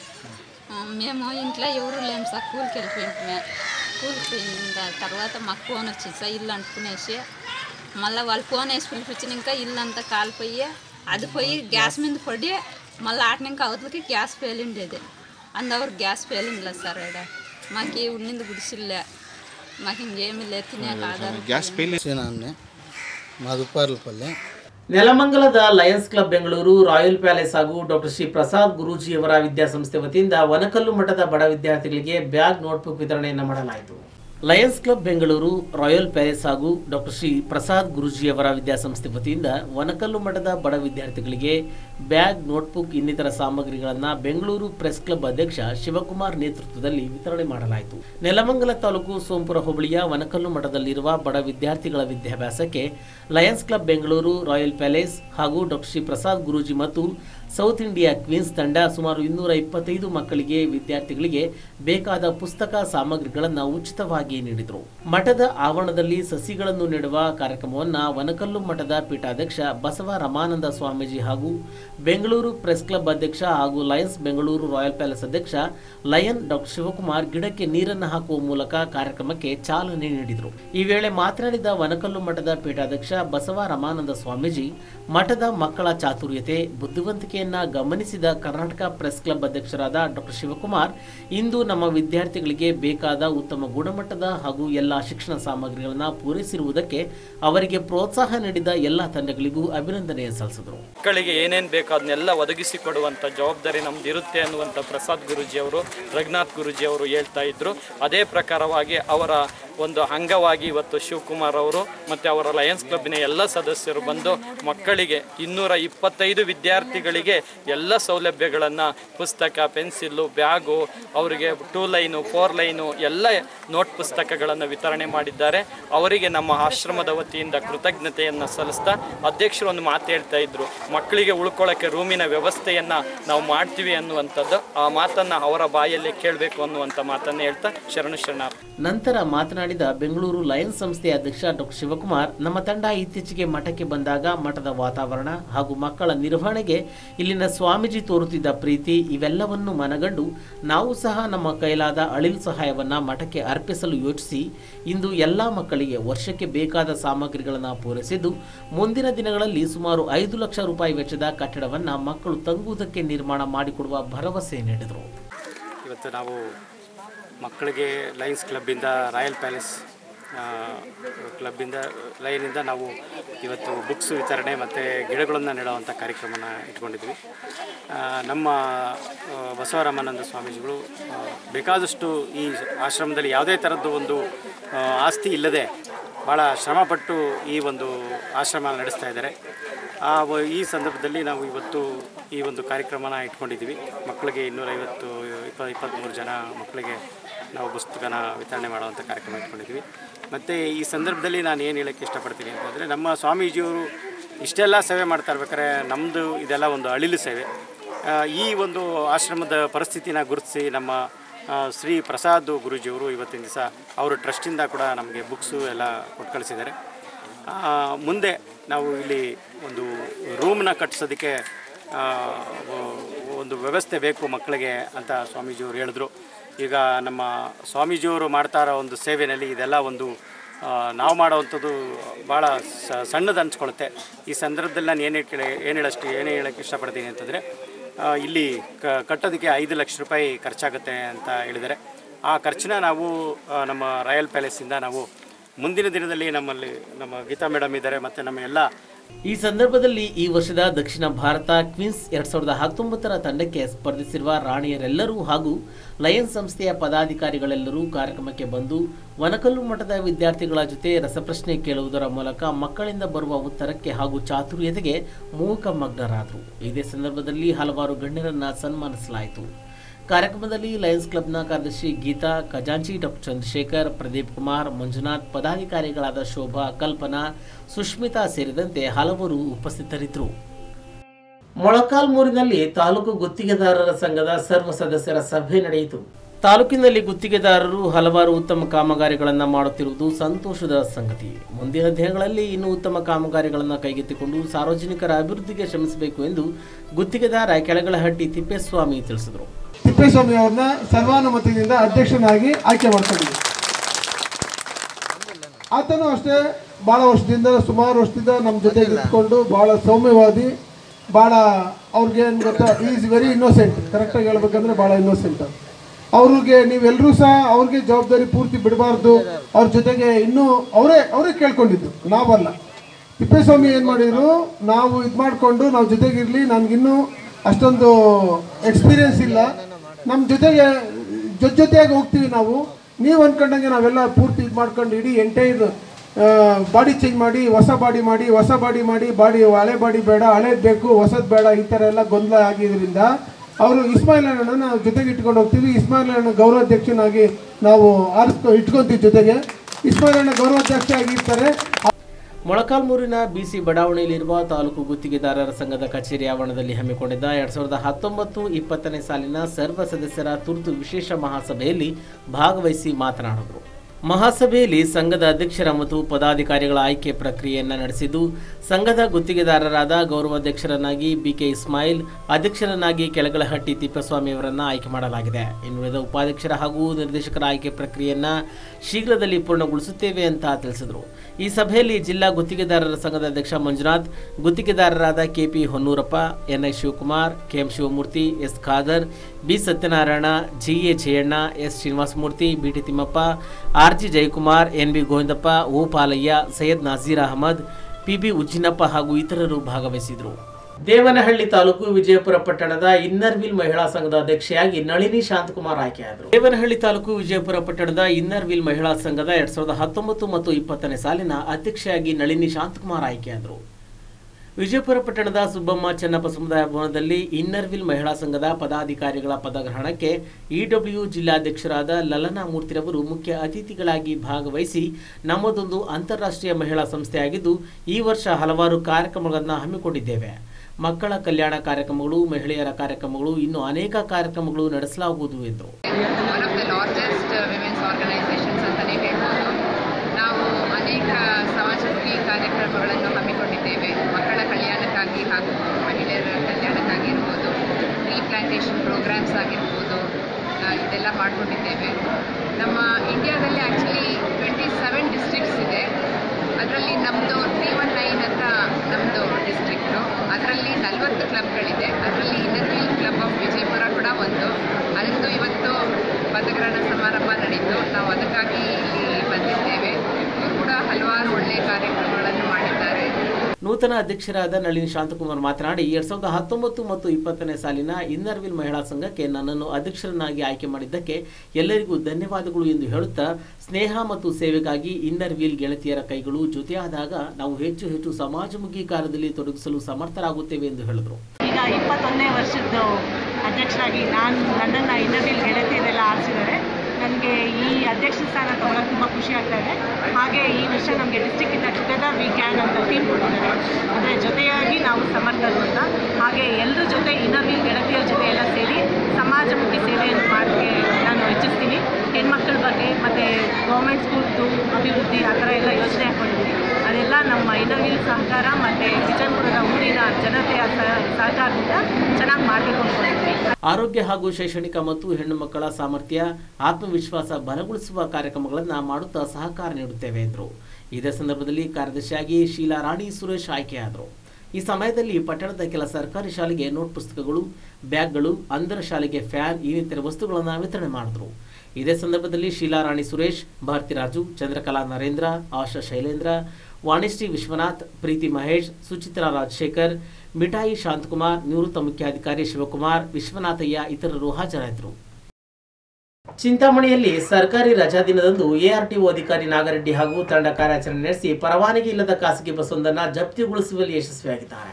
ఆ, మేము ఇంట్లో ఎవరు లేము సార్ కూలికి వెళ్ళిపోయింటే కూలికి పోయిన తర్వాత మాకు ఫోన్ వచ్చింది సార్ ఇల్లు అంటుకునేసి మళ్ళీ వాళ్ళు ఫోన్ వేసి పిలిపించిన ఇంకా ఇల్లు అంతా కాలిపోయి అది పోయి గ్యాస్ మీద పడి మళ్ళీ ఆటనింకా అవతలకి గ్యాస్ పేలిండేది అందవరు గ్యాస్ పేలిందిలే సార్ ఆడ మాకు ఉండింది గుడిసిల్లే మాకు ఇంకేమీ లేదు తినేక ఆధారం గ్యాస్ పెయిన్ శ్రీనాన్ని మాది ఉప్పార్లపల్లె ನೆಲಮಂಗಲದ Lions club Bengaluru royal palace ಹಾಗೂ ಡಾಕ್ಟರ್ ಶ್ರೀ ಪ್ರಸಾದ್ ಗುರೂಜಿಯವರ ವಿದ್ಯಾಸಂಸ್ಥೆ ವತಿಯಿಂದ ವನಕಲ್ಲು ಮಠದ ಬಡ ವಿದ್ಯಾರ್ಥಿಗಳಿಗೆ ಬ್ಯಾಗ್ ನೋಟ್ಬುಕ್ ವಿತರಣೆಯನ್ನು ಮಾಡಲಾಯಿತು Lions club Bengaluru royal palace ಹಾಗೂ ಡಾಕ್ಟರ್ ಶ್ರೀ ಪ್ರಸಾದ್ ಗುರೂಜಿಯವರ ವಿದ್ಯಾಸಂಸ್ಥೆ ವತಿಯಿಂದ ವನಕಲ್ಲು ಮಠದ ಬಡ ವಿದ್ಯಾರ್ಥಿಗಳಿಗೆ ಬ್ಯಾಗ್ ನೋಟ್ಬುಕ್ ಇನ್ನಿತರ ಸಾಮಗ್ರಿಗಳನ್ನು ಬೆಂಗಳೂರು ಪ್ರೆಸ್ ಕ್ಲಬ್ ಅಧ್ಯಕ್ಷ ಶಿವಕುಮಾರ್ ನೇತೃತ್ವದಲ್ಲಿ ವಿತರಣೆ ಮಾಡಲಾಯಿತು ನೆಲಮಂಗಲ ತಾಲೂಕು ಸೋಂಪುರ ಹೋಬಳಿಯ ವನಕಲ್ಲು ಮಠದಲ್ಲಿರುವ ಬಡ ವಿದ್ಯಾರ್ಥಿಗಳ ವಿದ್ಯಾಭ್ಯಾಸಕ್ಕೆ Lions club Bengaluru royal palace ಹಾಗೂ ಡಾಕ್ಟರ್ ಶ್ರೀ ಪ್ರಸಾದ್ ಗುರೂಜಿ ಮತ್ತು ಸೌತ್ ಇಂಡಿಯಾ ಕ್ವೀನ್ಸ್ ತಂಡ ಸುಮಾರು ಇನ್ನೂರ ಇಪ್ಪತ್ತೈದು ಮಕ್ಕಳಿಗೆ ವಿದ್ಯಾರ್ಥಿಗಳಿಗೆ ಬೇಕಾದ ಪುಸ್ತಕ ಸಾಮಗ್ರಿಗಳನ್ನು ಉಚಿತವಾಗಿ ನೀಡಿದರು ಮಠದ ಆವರಣದಲ್ಲಿ ಸಸಿಗಳನ್ನು ನೆಡುವ ಕಾರ್ಯಕ್ರಮವನ್ನು ವನಕಲ್ಲು ಮಠದ ಪೀಠಾಧ್ಯಕ್ಷ ಬಸವ ರಮಾನಂದ ಸ್ವಾಮೀಜಿ ಹಾಗೂ ಬೆಂಗಳೂರು ಪ್ರೆಸ್ ಕ್ಲಬ್ ಅಧ್ಯಕ್ಷ ಹಾಗೂ ಲಯನ್ಸ್ ಬೆಂಗಳೂರು ರಾಯಲ್ ಪ್ಯಾಲೇಸ್ ಅಧ್ಯಕ್ಷ ಲಯನ್ ಡಾಕ್ಟರ್ ಶಿವಕುಮಾರ್ ಗಿಡಕ್ಕೆ ನೀರನ್ನು ಹಾಕುವ ಮೂಲಕ ಕಾರ್ಯಕ್ರಮಕ್ಕೆ ಚಾಲನೆ ನೀಡಿದರು ಈ ವೇಳೆ ಮಾತನಾಡಿದ ವನಕಲ್ಲು ಮಠದ ಪೀಠಾಧ್ಯಕ್ಷ ಬಸವ ರಮಾನಂದ ಸ್ವಾಮೀಜಿ ಮಠದ ಮಕ್ಕಳ ಚಾತುರ್ಯತೆ ಬುದ್ಧಿವಂತಿಕೆಯನ್ನ ಗಮನಿಸಿದ ಕರ್ನಾಟಕ ಪ್ರೆಸ್ ಕ್ಲಬ್ ಅಧ್ಯಕ್ಷರಾದ ಡಾಕ್ಟರ್ ಶಿವಕುಮಾರ್ ಇಂದು ನಮ್ಮ ವಿದ್ಯಾರ್ಥಿಗಳಿಗೆ ಬೇಕಾದ ಉತ್ತಮ ಗುಣಮಟ್ಟದ ಹಾಗೂ ಎಲ್ಲ ಶಿಕ್ಷಣ ಸಾಮಗ್ರಿಗಳನ್ನು ಪೂರೈಸಿರುವುದಕ್ಕೆ ಅವರಿಗೆ ಪ್ರೋತ್ಸಾಹ ನೀಡಿದ ಎಲ್ಲ ತಂಡಗಳಿಗೂ ಅಭಿನಂದನೆ ಸಲ್ಲಿಸಿದರು ಮಕ್ಕಳಿಗೆ ಏನೇನು ಬೇಕೋ ಅದನ್ನೆಲ್ಲ ಒದಗಿಸಿ ಕೊಡುವಂಥ ಜವಾಬ್ದಾರಿ ನಮ್ದು ಇರುತ್ತೆ ಅನ್ನುವಂಥ ಪ್ರಸಾದ್ ಗುರೂಜಿ ಅವರು ರಘುನಾಥ್ ಗುರೂಜಿ ಅವರು ಹೇಳ್ತಾ ಇದ್ರು ಅದೇ ಪ್ರಕಾರವಾಗಿ ಅವರ ಒಂದು ಅಂಗವಾಗಿ ಇವತ್ತು ಶಿವಕುಮಾರ್ ಅವರು ಮತ್ತು ಅವರ ಲಯನ್ಸ್ ಕ್ಲಬ್ಬಿನ ಎಲ್ಲ ಸದಸ್ಯರು ಬಂದು ಮಕ್ಕಳಿಗೆ ಇನ್ನೂರ ಇಪ್ಪತ್ತೈದು ವಿದ್ಯಾರ್ಥಿಗಳಿಗೆ ಎಲ್ಲ ಸೌಲಭ್ಯಗಳನ್ನು ಪುಸ್ತಕ ಪೆನ್ಸಿಲ್ಲು ಬ್ಯಾಗು ಅವರಿಗೆ ಟೂ ಲೈನು ಫೋರ್ ಲೈನು ಎಲ್ಲ ನೋಟ್ ಪುಸ್ತಕಗಳನ್ನು ವಿತರಣೆ ಮಾಡಿದ್ದಾರೆ ಅವರಿಗೆ ನಮ್ಮ ಆಶ್ರಮದ ವತಿಯಿಂದ ಕೃತಜ್ಞತೆಯನ್ನು ಸಲ್ಲಿಸ್ತಾ ಅಧ್ಯಕ್ಷರು ಒಂದು ಮಾತು ಹೇಳ್ತಾ ಇದ್ರು ಮಕ್ಕಳಿಗೆ ಉಳ್ಕೊಳ್ಳೋಕ್ಕೆ ರೂಮಿನ ವ್ಯವಸ್ಥೆಯನ್ನು ನಾವು ಮಾಡ್ತೀವಿ ಅನ್ನುವಂಥದ್ದು ಆ ಮಾತನ್ನು ಅವರ ಬಾಯಲ್ಲಿ ಕೇಳಬೇಕು ಅನ್ನುವಂಥ ಮಾತನ್ನು ಹೇಳ್ತಾ ಶರಣು ಶರಣಾರ್ಥಿ ನಂತರ ಮಾತನಾಡಿದ ಬೆಂಗಳೂರು ಲಯನ್ಸ್ ಸಂಸ್ಥೆಯ ಅಧ್ಯಕ್ಷ ಡಾಕ್ಟರ್ ಶಿವಕುಮಾರ್ ನಮ್ಮ ತಂಡ ಇತ್ತೀಚೆಗೆ ಮಠಕ್ಕೆ ಬಂದಾಗ ಮಠದ ವಾತಾವರಣ ಹಾಗೂ ಮಕ್ಕಳ ನಿರ್ವಹಣೆಗೆ ಇಲ್ಲಿನ ಸ್ವಾಮೀಜಿ ತೋರುತ್ತಿದ್ದ ಪ್ರೀತಿ ಇವೆಲ್ಲವನ್ನು ಮನಗಂಡು ನಾವು ಸಹ ನಮ್ಮ ಕೈಲಾದ ಅಳಿಲು ಸಹಾಯವನ್ನ ಮಠಕ್ಕೆ ಅರ್ಪಿಸಲು ಯೋಚಿಸಿ ಇಂದು ಎಲ್ಲ ಮಕ್ಕಳಿಗೆ ವರ್ಷಕ್ಕೆ ಬೇಕಾದ ಸಾಮಗ್ರಿಗಳನ್ನು ಪೂರೈಸಿದ್ದು ಮುಂದಿನ ದಿನಗಳಲ್ಲಿ ಸುಮಾರು ಐದು ಲಕ್ಷ ರೂಪಾಯಿ ವೆಚ್ಚದ ಕಟ್ಟಡವನ್ನ ಮಕ್ಕಳು ತಂಗುವುದಕ್ಕೆ ನಿರ್ಮಾಣ ಮಾಡಿಕೊಡುವ ಭರವಸೆ ನೀಡಿದರು ಇವತ್ತು ನಾವು ಮಕ್ಕಳಿಗೆ ಲಯನ್ಸ್ ಕ್ಲಬ್ಬಿಂದ ರಾಯಲ್ ಪ್ಯಾಲೇಸ್ ಆ, ಕ್ಲಬ್ಬಿಂದ ಲೈನಿಂದ ನಾವು ಇವತ್ತು ಬುಕ್ಸ್ ವಿತರಣೆ ಮತ್ತು ಗಿಡಗಳನ್ನು ನೆಡುವಂಥ ಕಾರ್ಯಕ್ರಮನ ಇಟ್ಕೊಂಡಿದ್ವಿ ಆ, ನಮ್ಮ ಆ, ಬಸವರಾಮಾನಂದ ಸ್ವಾಮೀಜಿಗಳು ಆ, ಬೇಕಾದಷ್ಟು ಈ ಆಶ್ರಮದಲ್ಲಿ ಯಾವುದೇ ಥರದ್ದು ಒಂದು ಆ, ಆಸ್ತಿ ಇಲ್ಲದೆ ಭಾಳ ಶ್ರಮಪಟ್ಟು ಈ ಒಂದು ಆಶ್ರಮ ನಡೆಸ್ತಾ ಇದ್ದಾರೆ ಆ ವ- ಈ ಸಂದರ್ಭದಲ್ಲಿ ನಾವು ಇವತ್ತು ಈ ಒಂದು ಕಾರ್ಯಕ್ರಮನ ಇಟ್ಕೊಂಡಿದ್ದೀವಿ ಮಕ್ಕಳಿಗೆ ಇನ್ನೂರೈವತ್ತು ಇಪ್ಪ ಇಪ್ಪತ್ತ್ಮೂರು ಜನ ಮಕ್ಕಳಿಗೆ ನಾವು ಪುಸ್ತಕನ ವಿತರಣೆ ಮಾಡುವಂಥ ಕಾರ್ಯಕ್ರಮ ಇಟ್ಕೊಂಡಿದ್ದೀವಿ ಮತ್ತು ಈ ಸಂದರ್ಭದಲ್ಲಿ ನಾನು ಏನು ಹೇಳೋಕ್ಕೆ ಇಷ್ಟಪಡ್ತೀನಿ ಅಂತಂದರೆ ನಮ್ಮ ಸ್ವಾಮೀಜಿಯವರು ಇಷ್ಟೆಲ್ಲ ಸೇವೆ ಮಾಡ್ತಾ ಇರ್ಬೇಕಾದ್ರೆ ನಮ್ಮದು ಇದೆಲ್ಲ ಒಂದು ಅಳಿಲು ಸೇವೆ ಆ, ಈ ಒಂದು ಆಶ್ರಮದ ಪರಿಸ್ಥಿತಿನ ಗುರುತಿಸಿ ನಮ್ಮ ಆ, ಶ್ರೀ ಪ್ರಸಾದ್ ಗುರೂಜಿಯವರು ಇವತ್ತಿನ ದಿವಸ ಅವರು ಟ್ರಸ್ಟಿಂದ ಕೂಡ ನಮಗೆ ಬುಕ್ಸು ಎಲ್ಲ ಕೊಟ್ಟು ಕಳಿಸಿದ್ದಾರೆ ಆ, ಮುಂದೆ ನಾವು ಇಲ್ಲಿ ಒಂದು ರೂಮ್ನ ಕಟ್ಟಿಸೋದಕ್ಕೆ ಆ, ಒ- ಒಂದು ವ್ಯವಸ್ಥೆ ಬೇಕು ಮಕ್ಕಳಿಗೆ ಅಂತ ಸ್ವಾಮೀಜಿಯವರು ಹೇಳಿದ್ರು ಈಗ ನಮ್ಮ ಸ್ವಾಮೀಜಿಯವರು ಮಾಡ್ತಾ ಇರೋ ಒಂದು ಸೇವೆಯಲ್ಲಿ ಇದೆಲ್ಲ ಒಂದು ಆ, ನಾವು ಮಾಡೋವಂಥದ್ದು ಭಾಳ ಸ- ಸಣ್ಣದು ಅನ್ಸ್ಕೊಳುತ್ತೆ ಈ ಸಂದರ್ಭದಲ್ಲಿ ನಾನು ಏನು ಕೇಳಿ ಏನು ಹೇಳಷ್ಟು ಏನು ಹೇಳೋಕ್ಕೆ ಇಷ್ಟಪಡ್ತೀನಿ ಅಂತಂದರೆ ಆ, ಇಲ್ಲಿ ಕ ಕಟ್ಟೋದಕ್ಕೆ ಐದು ಲಕ್ಷ ರೂಪಾಯಿ ಖರ್ಚಾಗುತ್ತೆ ಅಂತ ಹೇಳಿದ್ದಾರೆ ಆ ಖರ್ಚನ್ನ ನಾವು ಆ, ನಮ್ಮ ರಾಯಲ್ ಪ್ಯಾಲೇಸಿಂದ ನಾವು ಮುಂದಿನ ದಿನದಲ್ಲಿ ನಮ್ಮಲ್ಲಿ ನಮ್ಮ ಗೀತಾ ಮೇಡಮ್ ಇದ್ದಾರೆ ಮತ್ತು ನಮ್ಮ ಎಲ್ಲ ಈ ಸಂದರ್ಭದಲ್ಲಿ ಈ ವರ್ಷದ ದಕ್ಷಿಣ ಭಾರತ ಕ್ವೀನ್ಸ್ ಎರಡ್ ಸಾವಿರದ ಹತ್ತೊಂಬತ್ತರ ತಂಡಕ್ಕೆ ಸ್ಪರ್ಧಿಸಿರುವ ರಾಣಿಯರೆಲ್ಲರೂ ಹಾಗೂ ಲಯನ್ಸ್ ಸಂಸ್ಥೆಯ ಪದಾಧಿಕಾರಿಗಳೆಲ್ಲರೂ ಕಾರ್ಯಕ್ರಮಕ್ಕೆ ಬಂದು ವನಕಲ್ಲು ಮಠದ ವಿದ್ಯಾರ್ಥಿಗಳ ಜೊತೆ ರಸಪ್ರಶ್ನೆ ಕೇಳುವುದರ ಮೂಲಕ ಮಕ್ಕಳಿಂದ ಬರುವ ಉತ್ತರಕ್ಕೆ ಹಾಗೂ ಚಾತುರ್ಯತೆಗೆ ಮೂಕಮಗ್ನರಾದರು ಇದೇ ಸಂದರ್ಭದಲ್ಲಿ ಹಲವಾರು ಗಣ್ಯರನ್ನ ಸನ್ಮಾನಿಸಲಾಯಿತು ಕಾರ್ಯಕ್ರಮದಲ್ಲಿ ಲಯನ್ಸ್ ಕ್ಲಬ್ನ ಕಾರ್ಯದರ್ಶಿ ಗೀತಾ ಖಜಾಂಚಿ ಡಾಕ್ಟರ್ ಚಂದ್ರಶೇಖರ್ ಪ್ರದೀಪ್ ಕುಮಾರ್ ಮಂಜುನಾಥ್ ಪದಾಧಿಕಾರಿಗಳಾದ ಶೋಭಾ ಕಲ್ಪನಾ ಸುಷ್ಮಿತಾ ಸೇರಿದಂತೆ ಹಲವರು ಉಪಸ್ಥಿತರಿದ್ದರು ಮೊಳಕಾಲ್ಮೂರಿನಲ್ಲಿ ತಾಲೂಕು ಗುತ್ತಿಗೆದಾರರ ಸಂಘದ ಸರ್ವ ಸದಸ್ಯರ ಸಭೆ ನಡೆಯಿತು ತಾಲೂಕಿನಲ್ಲಿ ಗುತ್ತಿಗೆದಾರರು ಹಲವಾರು ಉತ್ತಮ ಕಾಮಗಾರಿಗಳನ್ನು ಮಾಡುತ್ತಿರುವುದು ಸಂತೋಷದ ಸಂಗತಿ ಮುಂದಿನ ದಿನಗಳಲ್ಲಿ ಇನ್ನೂ ಉತ್ತಮ ಕಾಮಗಾರಿಗಳನ್ನು ಕೈಗೆತ್ತಿಕೊಂಡು ಸಾರ್ವಜನಿಕರ ಅಭಿವೃದ್ಧಿಗೆ ಶ್ರಮಿಸಬೇಕು ಎಂದು ಗುತ್ತಿಗೆದಾರ ಕೆಳಗಳಹಟ್ಟಿ ತಿಪ್ಪೇಸ್ವಾಮಿ ತಿಳಿಸಿದರು ತಿಪ್ಪೇಸ್ವಾಮಿ ಅವ್ರನ್ನ ಸರ್ವಾನುಮತದಿಂದ ಅಧ್ಯಕ್ಷನಾಗಿ ಆಯ್ಕೆ ಮಾಡ್ಕೊಂಡಿದ್ದೆ ಆತನು ಅಷ್ಟೇ ಭಾಳ ವರ್ಷದಿಂದ ಸುಮಾರು ವರ್ಷದಿಂದ ನಮ್ಮ ಜೊತೆಗೆ ಇದ್ಕೊಂಡು ಭಾಳ ಸೌಮ್ಯವಾದಿ ಭಾಳ ಅವ್ರಿಗೆ ಏನು ಗೊತ್ತಾ ಈಸ್ ವೆರಿ ಇನ್ನೋಸೆಂಟ್ ಕರೆಕ್ಟಾಗಿ ಹೇಳ್ಬೇಕಂದ್ರೆ ಭಾಳ ಇನ್ನೋಸೆಂಟ್ ಅವ್ರಿಗೆ ನೀವೆಲ್ಲರೂ ಸಹ ಅವ್ರಿಗೆ ಜವಾಬ್ದಾರಿ ಪೂರ್ತಿ ಬಿಡಬಾರ್ದು ಅವ್ರ ಜೊತೆಗೆ ಇನ್ನೂ ಅವರೇ ಅವರೇ ಕೇಳ್ಕೊಂಡಿದ್ದು ನಾವಲ್ಲ ತಿಪ್ಪೇಸ್ವಾಮಿ ಏನು ಮಾಡಿದ್ರು ನಾವು ಇದು ಮಾಡಿಕೊಂಡು ನಾವು ಜೊತೆಗಿರಲಿ ನನಗಿನ್ನೂ ಅಷ್ಟೊಂದು ಎಕ್ಸ್ಪೀರಿಯನ್ಸ್ ಇಲ್ಲ ನಮ್ಮ ಜೊತೆಗೆ ಜೊತೆ ಜೊತೆಯಾಗಿ ಹೋಗ್ತೀವಿ ನಾವು ನೀವು ಅಂದ್ಕೊಂಡಂಗೆ ನಾವೆಲ್ಲ ಪೂರ್ತಿ ಇದು ಮಾಡ್ಕೊಂಡು ಇಡೀ ಎಂಟೈರ್ ಬಾಡಿ ಚೇಂಜ್ ಮಾಡಿ ಹೊಸ ಬಾಡಿ ಮಾಡಿ ಹೊಸ ಬಾಡಿ ಮಾಡಿ ಬಾಡಿ ಹಳೆ ಬಾಡಿ ಬೇಡ ಹಳೇದು ಬೇಕು ಹೊಸದು ಬೇಡ ಈ ಥರ ಎಲ್ಲ ಗೊಂದಲ ಆಗಿದ್ದರಿಂದ ಅವರು ಇಸ್ಮಾಯಿಲ್ ಅಣ್ಣನ ನಾವು ಜೊತೆಗೆ ಇಟ್ಕೊಂಡು ಹೋಗ್ತೀವಿ ಇಸ್ಮಾಯಿಲ್ ಅಣ್ಣ ಗೌರವಾಧ್ಯಕ್ಷನಾಗಿ ನಾವು ಆರಿಸ್ಕೊ ಇಟ್ಕೊಂತೀವಿ ಜೊತೆಗೆ ಇಸ್ಮಾಯಿಲ್ ಅಣ್ಣ ಗೌರವಾಧ್ಯಕ್ಷ ಆಗಿರ್ತಾರೆ ಮೊಳಕಾಲ್ಮೂರಿನ ಬಿಸಿ ಬಡಾವಣೆಯಲ್ಲಿರುವ ತಾಲೂಕು ಗುತ್ತಿಗೆದಾರರ ಸಂಘದ ಕಚೇರಿ ಆವರಣದಲ್ಲಿ ಹಮ್ಮಿಕೊಂಡಿದ್ದ ಎರಡ್ ಸಾವಿರದ ಹತ್ತೊಂಬತ್ತು ಇಪ್ಪತ್ತನೇ ಸಾಲಿನ ಸರ್ವ ಸದಸ್ಯರ ತುರ್ತು ವಿಶೇಷ ಮಹಾಸಭೆಯಲ್ಲಿ ಭಾಗವಹಿಸಿ ಮಾತನಾಡಿದರು ಮಹಾಸಭೆಯಲ್ಲಿ ಸಂಘದ ಅಧ್ಯಕ್ಷರ ಮತ್ತು ಪದಾಧಿಕಾರಿಗಳ ಆಯ್ಕೆ ಪ್ರಕ್ರಿಯೆಯನ್ನು ನಡೆಸಿದ್ದು ಸಂಘದ ಗುತ್ತಿಗೆದಾರರಾದ ಗೌರವಾಧ್ಯಕ್ಷರನ್ನಾಗಿ ಬಿಕೆ ಇಸ್ಮಾಯಿಲ್ ಅಧ್ಯಕ್ಷರನ್ನಾಗಿ ಕೆಳಗಳಹಟ್ಟಿ ತಿಪ್ಪಸ್ವಾಮಿ ಅವರನ್ನು ಆಯ್ಕೆ ಮಾಡಲಾಗಿದೆ ಇನ್ನುಳಿದ ಉಪಾಧ್ಯಕ್ಷರ ಹಾಗೂ ನಿರ್ದೇಶಕರ ಆಯ್ಕೆ ಪ್ರಕ್ರಿಯೆಯನ್ನ ಶೀಘ್ರದಲ್ಲಿ ಪೂರ್ಣಗೊಳಿಸುತ್ತೇವೆ ಅಂತ ತಿಳಿಸಿದರು ಈ ಸಭೆಯಲ್ಲಿ ಜಿಲ್ಲಾ ಗುತ್ತಿಗೆದಾರರ ಸಂಘದ ಅಧ್ಯಕ್ಷ ಮಂಜುನಾಥ್ ಗುತ್ತಿಗೆದಾರರಾದ KP Honnurappa NI Shivakumar KM Shivamurthy S Khader B Satyanarayana GA Jayanna S Srinivasamurthy BT Thimmappa R G Jayakumar N B Govindappa O Palaiah Syed Nazir Ahmed PB Ujjinappa ಹಾಗೂ ಇತರರು ಭಾಗವಹಿಸಿದರು ದೇವನಹಳ್ಳಿ ತಾಲೂಕು ವಿಜಯಪುರ ಪಟ್ಟಣದ ಇನ್ನರ್ವಿಲ್ ಮಹಿಳಾ ಸಂಘದ ಅಧ್ಯಕ್ಷೆಯಾಗಿ ನಳಿನಿ ಶಾಂತಕುಮಾರ್ ಆಯ್ಕೆಯಾದರು ದೇವನಹಳ್ಳಿ ತಾಲೂಕು ವಿಜಯಪುರ ಪಟ್ಟಣದ ಇನ್ನರ್ವಿಲ್ ಮಹಿಳಾ ಸಂಘದ ಎರಡ್ ಸಾವಿರದ ಹತ್ತೊಂಬತ್ತು ಮತ್ತು ಇಪ್ಪತ್ತನೇ ಸಾಲಿನ ಅಧ್ಯಕ್ಷೆಯಾಗಿ ನಳಿನಿ ಶಾಂತಕುಮಾರ್ ಆಯ್ಕೆಯಾದರು ವಿಜಯಪುರ ಪಟ್ಟಣದ ಸುಬ್ಬಮ್ಮ ಚೆನ್ನಪ್ಪ ಸಮುದಾಯ ಭವನದಲ್ಲಿ ಇನ್ನರ್ವಿಲ್ ಮಹಿಳಾ ಸಂಘದ ಪದಾಧಿಕಾರಿಗಳ ಪದಗ್ರಹಣಕ್ಕೆ ಇಡಬ್ಲ್ಯೂ ಜಿಲ್ಲಾಧ್ಯಕ್ಷರಾದ ಲಲನಾ ಮೂರ್ತಿರವರು ಮುಖ್ಯ ಅತಿಥಿಗಳಾಗಿ ಭಾಗವಹಿಸಿ ನಮ್ಮದೊಂದು ಅಂತಾರಾಷ್ಟ್ರೀಯ ಮಹಿಳಾ ಸಂಸ್ಥೆಯಾಗಿದ್ದು ಈ ವರ್ಷ ಹಲವಾರು ಕಾರ್ಯಕ್ರಮಗಳನ್ನು ಹಮ್ಮಿಕೊಂಡಿದ್ದೇವೆ ಮಕ್ಕಳ ಕಲ್ಯಾಣ ಕಾರ್ಯಕ್ರಮಗಳು ಮಹಿಳೆಯರ ಕಾರ್ಯಕ್ರಮಗಳು ಇನ್ನು ಅನೇಕ ಕಾರ್ಯಕ್ರಮಗಳು ನಡೆಸಲಾಗುವುದು ಎಂದರು one of the largest women's organisations ಅಂತಲೇ ಹೇಳ್ಬೋದು ನಾವು ಅನೇಕ ಸಮಾಜಮುಖಿ ಕಾರ್ಯಕ್ರಮಗಳನ್ನು ಹಮ್ಮಿಕೊಂಡಿದ್ದೇವೆ ಮಕ್ಕಳ ಕಲ್ಯಾಣಕ್ಕಾಗಿ ಹಾಗೂ ಮಹಿಳೆಯರ ಕಲ್ಯಾಣಕ್ಕಾಗಿ ಇರ್ಬೋದು ಟ್ರೀ ಪ್ಲಾಂಟೇಷನ್ ಪ್ರೋಗ್ರಾಮ್ಸ್ ಆಗಿರ್ಬೋದು ಆ, ಇದೆಲ್ಲ ಮಾಡ್ಕೊಂಡಿದ್ದೇವೆ ನಮ್ಮ ಇಂಡಿಯಾದಲ್ಲಿ ಆ್ಯಕ್ಚುಲಿ ಟ್ವೆಂಟಿ ಸೆವೆನ್ ಡಿಸ್ಟ್ರಿಕ್ಟ್ಸ್ ಇದೆ ಅದರಲ್ಲಿ ನಮ್ಮದು ತ್ರೀ ಒನ್ ನೈನ್ ಅಂತ ನಮ್ಮದು ಡಿಸ್ಟ್ರಿಕ್ಟು ಅದರಲ್ಲಿ ನಲವತ್ತು ಕ್ಲಬ್ಗಳಿದೆ ಅದರಲ್ಲಿ ಇನ್ನರ್ವೀಲ್ ಕ್ಲಬ್ ಆಫ್ ವಿಜಯಪುರ ಕೂಡ ಒಂದು ಅದರದ್ದು ಇವತ್ತು ಪದಗ್ರಹಣ ಸಮಾರಂಭ ನಡೀತು ನಾವು ಅದಕ್ಕಾಗಿ ಇಲ್ಲಿ ಬಂದಿದ್ದೇವೆ ಇವರು ಕೂಡ ಹಲವಾರು ಒಳ್ಳೆಯ ಕಾರ್ಯಕ್ರಮಗಳನ್ನು ಮಾಡಿದ್ದಾರೆ ನೂತನ ಅಧ್ಯಕ್ಷರಾದ ನಳಿನಿ ಶಾಂತಕುಮಾರ್ ಮಾತನಾಡಿ ಎರಡ್ ಸಾವಿರದ ಹತ್ತೊಂಬತ್ತು ಮತ್ತು ಇಪ್ಪತ್ತನೇ ಸಾಲಿನ ಇನ್ನರ್ವಿಲ್ ಮಹಿಳಾ ಸಂಘಕ್ಕೆ ನನ್ನನ್ನು ಅಧ್ಯಕ್ಷರನ್ನಾಗಿ ಆಯ್ಕೆ ಮಾಡಿದ್ದಕ್ಕೆ ಎಲ್ಲರಿಗೂ ಧನ್ಯವಾದಗಳು ಎಂದು ಹೇಳುತ್ತಾ ಸ್ನೇಹ ಮತ್ತು ಸೇವೆಗಾಗಿ ಇನ್ನರ್ವಿಲ್ ಗೆಳತಿಯರ ಕೈಗಳು ಜೊತೆಯಾದಾಗ ನಾವು ಹೆಚ್ಚು ಹೆಚ್ಚು ಸಮಾಜಮುಖಿ ಕಾರ್ಯದಲ್ಲಿ ತೊಡಗಿಸಲು ಸಮರ್ಥರಾಗುತ್ತೇವೆ ಎಂದು ಹೇಳಿದರು ಈಗ ಇಪ್ಪತ್ತೊಂದನೇ ವರ್ಷದ್ದು ಅಧ್ಯಕ್ಷರಾಗಿ ನಾನು ನನ್ನನ್ನು ಇನ್ನರ್ವಿಲ್ ಗೆಳತಿಯರೆಲ್ಲ ಆರಿಸಿದ್ದಾರೆ ನನಗೆ ಈ ಅಧ್ಯಕ್ಷ ಸ್ಥಾನ ತಗೊಳ್ಳೋಕೆ ತುಂಬ ಖುಷಿ ಆಗ್ತಾ ಇದೆ ಹಾಗೆ ಈ ವರ್ಷ ನಮಗೆ ಡಿಸ್ಟಿಕ್ಕಿಂದ ಟುಗೆದರ್ ವಿ ಕ್ಯಾನ್ ಅಂತ ಥೀಮ್ ಕೊಟ್ಟಿದ್ದಾರೆ ಅಂದರೆ ಜೊತೆಯಾಗಿ ನಾವು ಸಮರ್ಥರು ಅಂತ ಹಾಗೆ ಎಲ್ಲರ ಜೊತೆ ಇನ್ನರ್ವಿಲ್ ಗೆಳತಿಯರ ಜೊತೆ ಎಲ್ಲ ಸೇರಿ ಸಮಾಜಮುಖಿ ಸೇವೆಯನ್ನು ಮಾಡೋಕ್ಕೆ ನಾನು ಇಚ್ಛಿಸ್ತೀನಿ ಹೆಣ್ಮಕ್ಳ ಬಗ್ಗೆ ಮತ್ತು ಗೌರ್ಮೆಂಟ್ ಸ್ಕೂಲ್ದು ಅಭಿವೃದ್ಧಿ ಆ ಥರ ಎಲ್ಲ ಯೋಚನೆ ಹಾಕ್ಕೊಂಡಿದ್ದೀನಿ ಅದೆಲ್ಲ ನಮ್ಮ ಇನ್ನರ್ವಿಲ್ ಸಹಕಾರ ಮತ್ತು ಬಿಜಾಪುರದ ಊರಿನ ಜನತೆಯ ಸಹ- ಸಹಕಾರದಿಂದ ಚೆನ್ನಾಗಿ ಮಾಡಬೇಕು ಅಂದ್ಕೊಂಡಿದ್ದೀನಿ ಆರೋಗ್ಯ ಹಾಗೂ ಶೈಕ್ಷಣಿಕ ಮತ್ತು ಹೆಣ್ಣು ಮಕ್ಕಳ ಸಾಮರ್ಥ್ಯ ಆತ್ಮವಿಶ್ವಾಸ ಬಲಗೊಳಿಸುವ ಕಾರ್ಯಕ್ರಮಗಳನ್ನು ಮಾಡುತ್ತಾ ಸಹಕಾರ ನೀಡುತ್ತೇವೆ ಎಂದರು ಇದೇ ಸಂದರ್ಭದಲ್ಲಿ ಕಾರ್ಯದರ್ಶಿಯಾಗಿ ಶೀಲಾ ರಾಣಿ ಸುರೇಶ್ ಆಯ್ಕೆಯಾದರು ಈ ಸಮಯದಲ್ಲಿ ಪಟ್ಟಣದ ಕೆಲ ಸರ್ಕಾರಿ ಶಾಲೆಗೆ ನೋಟ್ ಪುಸ್ತಕಗಳು ಬ್ಯಾಗ್ಗಳು ಅಂಧರ ಶಾಲೆಗೆ ಫ್ಯಾನ್ ಇನ್ನಿತರ ವಸ್ತುಗಳನ್ನು ವಿತರಣೆ ಮಾಡಿದರು ಇದೇ ಸಂದರ್ಭದಲ್ಲಿ ಶೀಲಾ ರಾಣಿ ಸುರೇಶ್ ಭಾರತಿ ರಾಜು ಚಂದ್ರಕಲಾ ನರೇಂದ್ರ ಆಶಾ ಶೈಲೇಂದ್ರ ವಾಣಿಶ್ರೀ ವಿಶ್ವನಾಥ್ ಪ್ರೀತಿ ಮಹೇಶ್ ಸುಚಿತ್ರಾ ರಾಜಶೇಖರ್ ಮಿಠಾಯಿ ಶಾಂತಕುಮಾರ್ ನಿವೃತ್ತ ಮುಖ್ಯಾಧಿಕಾರಿ ಶಿವಕುಮಾರ್ ವಿಶ್ವನಾಥಯ್ಯ ಇತರರು ಹಾಜರಾದರು ಚಿಂತಾಮಣಿಯಲ್ಲಿ ಸರ್ಕಾರಿ ರಜಾ ದಿನದಂದು ಎಆರ್ಟಿಒ ಅಧಿಕಾರಿ ನಾಗರೆಡ್ಡಿ ಹಾಗೂ ತಂಡ ಕಾರ್ಯಾಚರಣೆ ನಡೆಸಿ ಪರವಾನಗಿ ಇಲ್ಲದ ಖಾಸಗಿ ಬಸ್ಸೊಂದನ್ನು ಜಪ್ತಿಗೊಳಿಸುವಲ್ಲಿ ಯಶಸ್ವಿಯಾಗಿದ್ದಾರೆ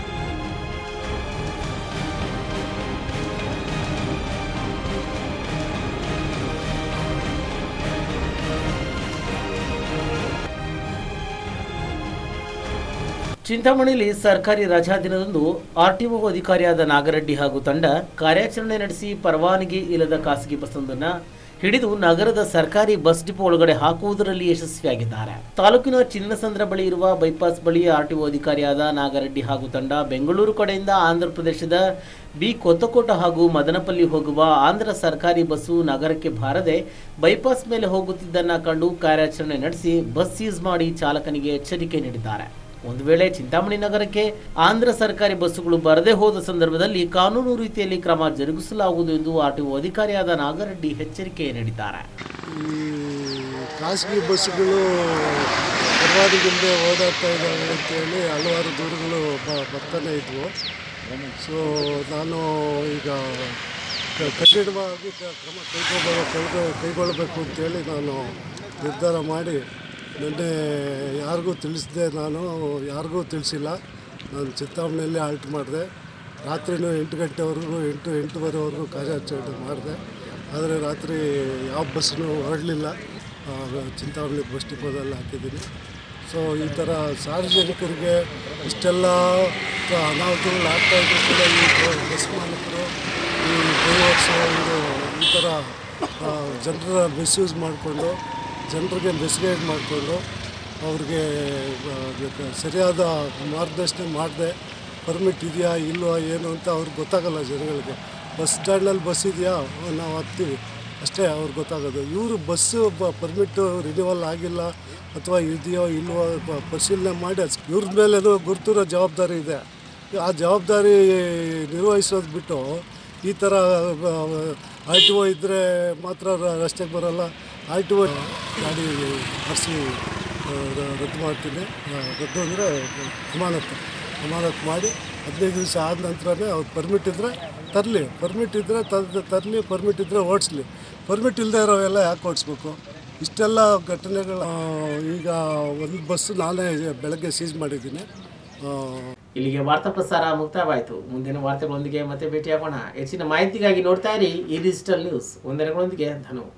ಚಿಂತಾಮಣಿಯಲ್ಲಿ ಸರ್ಕಾರಿ ರಜಾ ದಿನದಂದು ಆರ್ಟಿಒ ಅಧಿಕಾರಿಯಾದ ನಾಗರೆಡ್ಡಿ ಹಾಗೂ ತಂಡ ಕಾರ್ಯಾಚರಣೆ ನಡೆಸಿ ಪರವಾನಗಿ ಇಲ್ಲದ ಖಾಸಗಿ ಬಸ್ಸೊಂದನ್ನು ಹಿಡಿದು ನಗರದ ಸರ್ಕಾರಿ ಬಸ್ ಡಿಪೋ ಒಳಗಡೆ ಹಾಕುವುದರಲ್ಲಿ ಯಶಸ್ವಿಯಾಗಿದ್ದಾರೆ ತಾಲೂಕಿನ ಚಿನ್ನಸಂದ್ರ ಬಳಿ ಇರುವ ಬೈಪಾಸ್ ಬಳಿ ಆರ್ಟಿಒ ಅಧಿಕಾರಿಯಾದ ನಾಗರೆಡ್ಡಿ ಹಾಗೂ ತಂಡ ಬೆಂಗಳೂರು ಕಡೆಯಿಂದ ಆಂಧ್ರ ಪ್ರದೇಶದ ಬಿ ಕೊತ್ತಕೋಟ ಹಾಗೂ ಮದನಪಲ್ಲಿ ಹೋಗುವ ಆಂಧ್ರ ಸರ್ಕಾರಿ ಬಸ್ಸು ನಗರಕ್ಕೆ ಬಾರದೆ ಬೈಪಾಸ್ ಮೇಲೆ ಹೋಗುತ್ತಿದ್ದನ್ನ ಕಂಡು ಕಾರ್ಯಾಚರಣೆ ನಡೆಸಿ ಬಸ್ ಸೀಸ್ ಮಾಡಿ ಚಾಲಕನಿಗೆ ಎಚ್ಚರಿಕೆ ನೀಡಿದ್ದಾರೆ ಒಂದು ವೇಳೆ ಚಿಂತಾಮಣಿ ನಗರಕ್ಕೆ ಆಂಧ್ರ ಸರ್ಕಾರಿ ಬಸ್ಸುಗಳು ಬರದೇ ಹೋದ ಸಂದರ್ಭದಲ್ಲಿ ಕಾನೂನು ರೀತಿಯಲ್ಲಿ ಕ್ರಮ ಜರುಗಿಸಲಾಗುವುದು ಎಂದು ಆರ್ಟಿಒ ಅಧಿಕಾರಿಯಾದ ನಾಗರೆಡ್ಡಿ ಎಚ್ಚರಿಕೆ ನೀಡಿದ್ದಾರೆ ಖಾಸಗಿ ಬಸ್ಸುಗಳು ಪರವಾನಗಿಲ್ಲದೆ ಓಡಾಡ್ತಾ ಇದ್ದಾವೆ ಅಂತೇಳಿ ಹಲವಾರು ದೂರುಗಳು ಬ ಬರ್ತಾನೆ ಇದ್ವು ಸೊ ನಾನು ಈಗ ಕ- ಕಠಿಣವಾಗಿ ಕ- ಕ್ರಮ ಕೈಗೊಳ್ಳ ಕೈಗೊಳ್ಳ ಕೈಗೊಳ್ಳಬೇಕು ಅಂತೇಳಿ ನಾನು ನಿರ್ಧಾರ ಮಾಡಿ ನಿನ್ನೆ ಯಾರಿಗೂ ತಿಳಿಸಿದೆ ನಾನು ಯಾರಿಗೂ ತಿಳಿಸಿಲ್ಲ ನಾನು ಚಿಂತಾಮಣಿಯಲ್ಲಿ ಆಲ್ಟ್ ಮಾಡಿದೆ ರಾತ್ರಿನೂ ಎಂಟು ಗಂಟೆವರೆಗೂ ಎಂಟು ಎಂಟೂವರೆವರೆಗೂ ಕಾರ್ಯಾಚರಣೆ ಮಾಡಿದೆ ಆದರೆ ರಾತ್ರಿ ಯಾವ ಬಸ್ಸನ್ನು ಹೊರಡಲಿಲ್ಲ ಚಿಂತಾಮಣಿ ಬಸ್ ಡಿಪೋದಲ್ಲಿ ಹಾಕಿದ್ದೀನಿ ಸೊ ಈ ಥರ ಸಾರ್ವಜನಿಕರಿಗೆ ಇಷ್ಟೆಲ್ಲ ತ- ಅನಾಹುತಗಳು ಆಗ್ತಾ ಇದ್ರು ಕೂಡ ಈ ಬ- ಬಸ್ ಮಾಲೀಕರು ಈ ಡ್ರೈವರ್ಸು ಇದು ಈ ಥರ ಆ, ಜನರ ಮಿಸ್ಯೂಸ್ ಮಾಡಿಕೊಂಡು ಜನರಿಗೆ ಮಿಸ್ಗೈಡ್ ಮಾಡಿಕೊಂಡು ಅವ್ರಿಗೆ ಆ, ಅದಕ್ಕೆ ಸರಿಯಾದ ಮಾರ್ಗದರ್ಶನ ಮಾಡದೆ ಪರ್ಮಿಟ್ ಇದೆಯಾ ಇಲ್ವಾ ಏನು ಅಂತ ಅವ್ರಿಗೆ ಗೊತ್ತಾಗಲ್ಲ ಜನಗಳಿಗೆ ಬಸ್ ಸ್ಟ್ಯಾಂಡಲ್ಲಿ ಬಸ್ ಇದೆಯಾ ಓ, ನಾವು ಹತ್ತೀವಿ ಅಷ್ಟೇ ಅವ್ರಿಗೆ ಗೊತ್ತಾಗೋದು ಇವರು ಬಸ್ಸು ಬ ಪರ್ಮಿಟ್ಟು ರಿನ್ಯೂವಲ್ ಆಗಿಲ್ಲ ಅಥವಾ ಇದೆಯೋ ಇಲ್ವೋ ಪ- ಪರಿಶೀಲನೆ ಮಾಡಿ ಅದ್- ಇವ್ರ ಮೇಲೇನೂ ಗುರುತಿರೋ ಜವಾಬ್ದಾರಿ ಇದೆ ಆ ಜವಾಬ್ದಾರಿ ನಿರ್ವಹಿಸೋದು ಬಿಟ್ಟು ಈ ಥರ ಆರ್ ಟಿ ಒ ಇದ್ದರೆ ಮಾತ್ರ ರ- ರಸ್ತೆಗೆ ಬರೋಲ್ಲ ಆರ್ ಟಿ ಒ ಗಾಡಿ ಹರಿಸಿ ರದ್ದು ಮಾಡ್ತೀನಿ ಆ, ರದ್ದು ಅಂದರೆ ಅಮಾನತ್ತು ಅಮಾನತ್ತು ಮಾಡಿ ಹದಿನೈದು ದಿವಸ ಆದ ನಂತರನೇ ಅವ್ರು ಪರ್ಮಿಟ್ ಇದ್ದರೆ ತರಲಿ ಪರ್ಮಿಟ್ ಇದ್ದರೆ ತರಲಿ ಪರ್ಮಿಟ್ ಇದ್ದರೆ ಓಡಿಸ್ಲಿ ಪರ್ಮಿಟ್ ಇಲ್ಲದೆ ಇರೋವೆಲ್ಲ ಯಾಕೆ ಓಡಿಸ್ಬೇಕು ಇಷ್ಟೆಲ್ಲ ಘಟನೆಗಳು ಆ, ಈಗ ಒಂದು ಬಸ್ಸು ನಾನೇ ಬೆಳಗ್ಗೆ ಸೀಸ್ ಮಾಡಿದ್ದೀನಿ ಆ, ಇಲ್ಲಿಗೆ ವಾರ್ತಾ ಪ್ರಸಾರ ಮುಕ್ತಾಯವಾಯಿತು ಮುಂದಿನ ವಾರ್ತೆಗಳೊಂದಿಗೆ ಮತ್ತೆ ಭೇಟಿಯಾಗೋಣ ಹೆಚ್ಚಿನ ಮಾಹಿತಿಗಾಗಿ ನೋಡ್ತಾ ಇರಿ ಈ ಡಿಜಿಟಲ್ ನ್ಯೂಸ್ ಒಂದೆರಡರೊಂದಿಗೆ ಧನು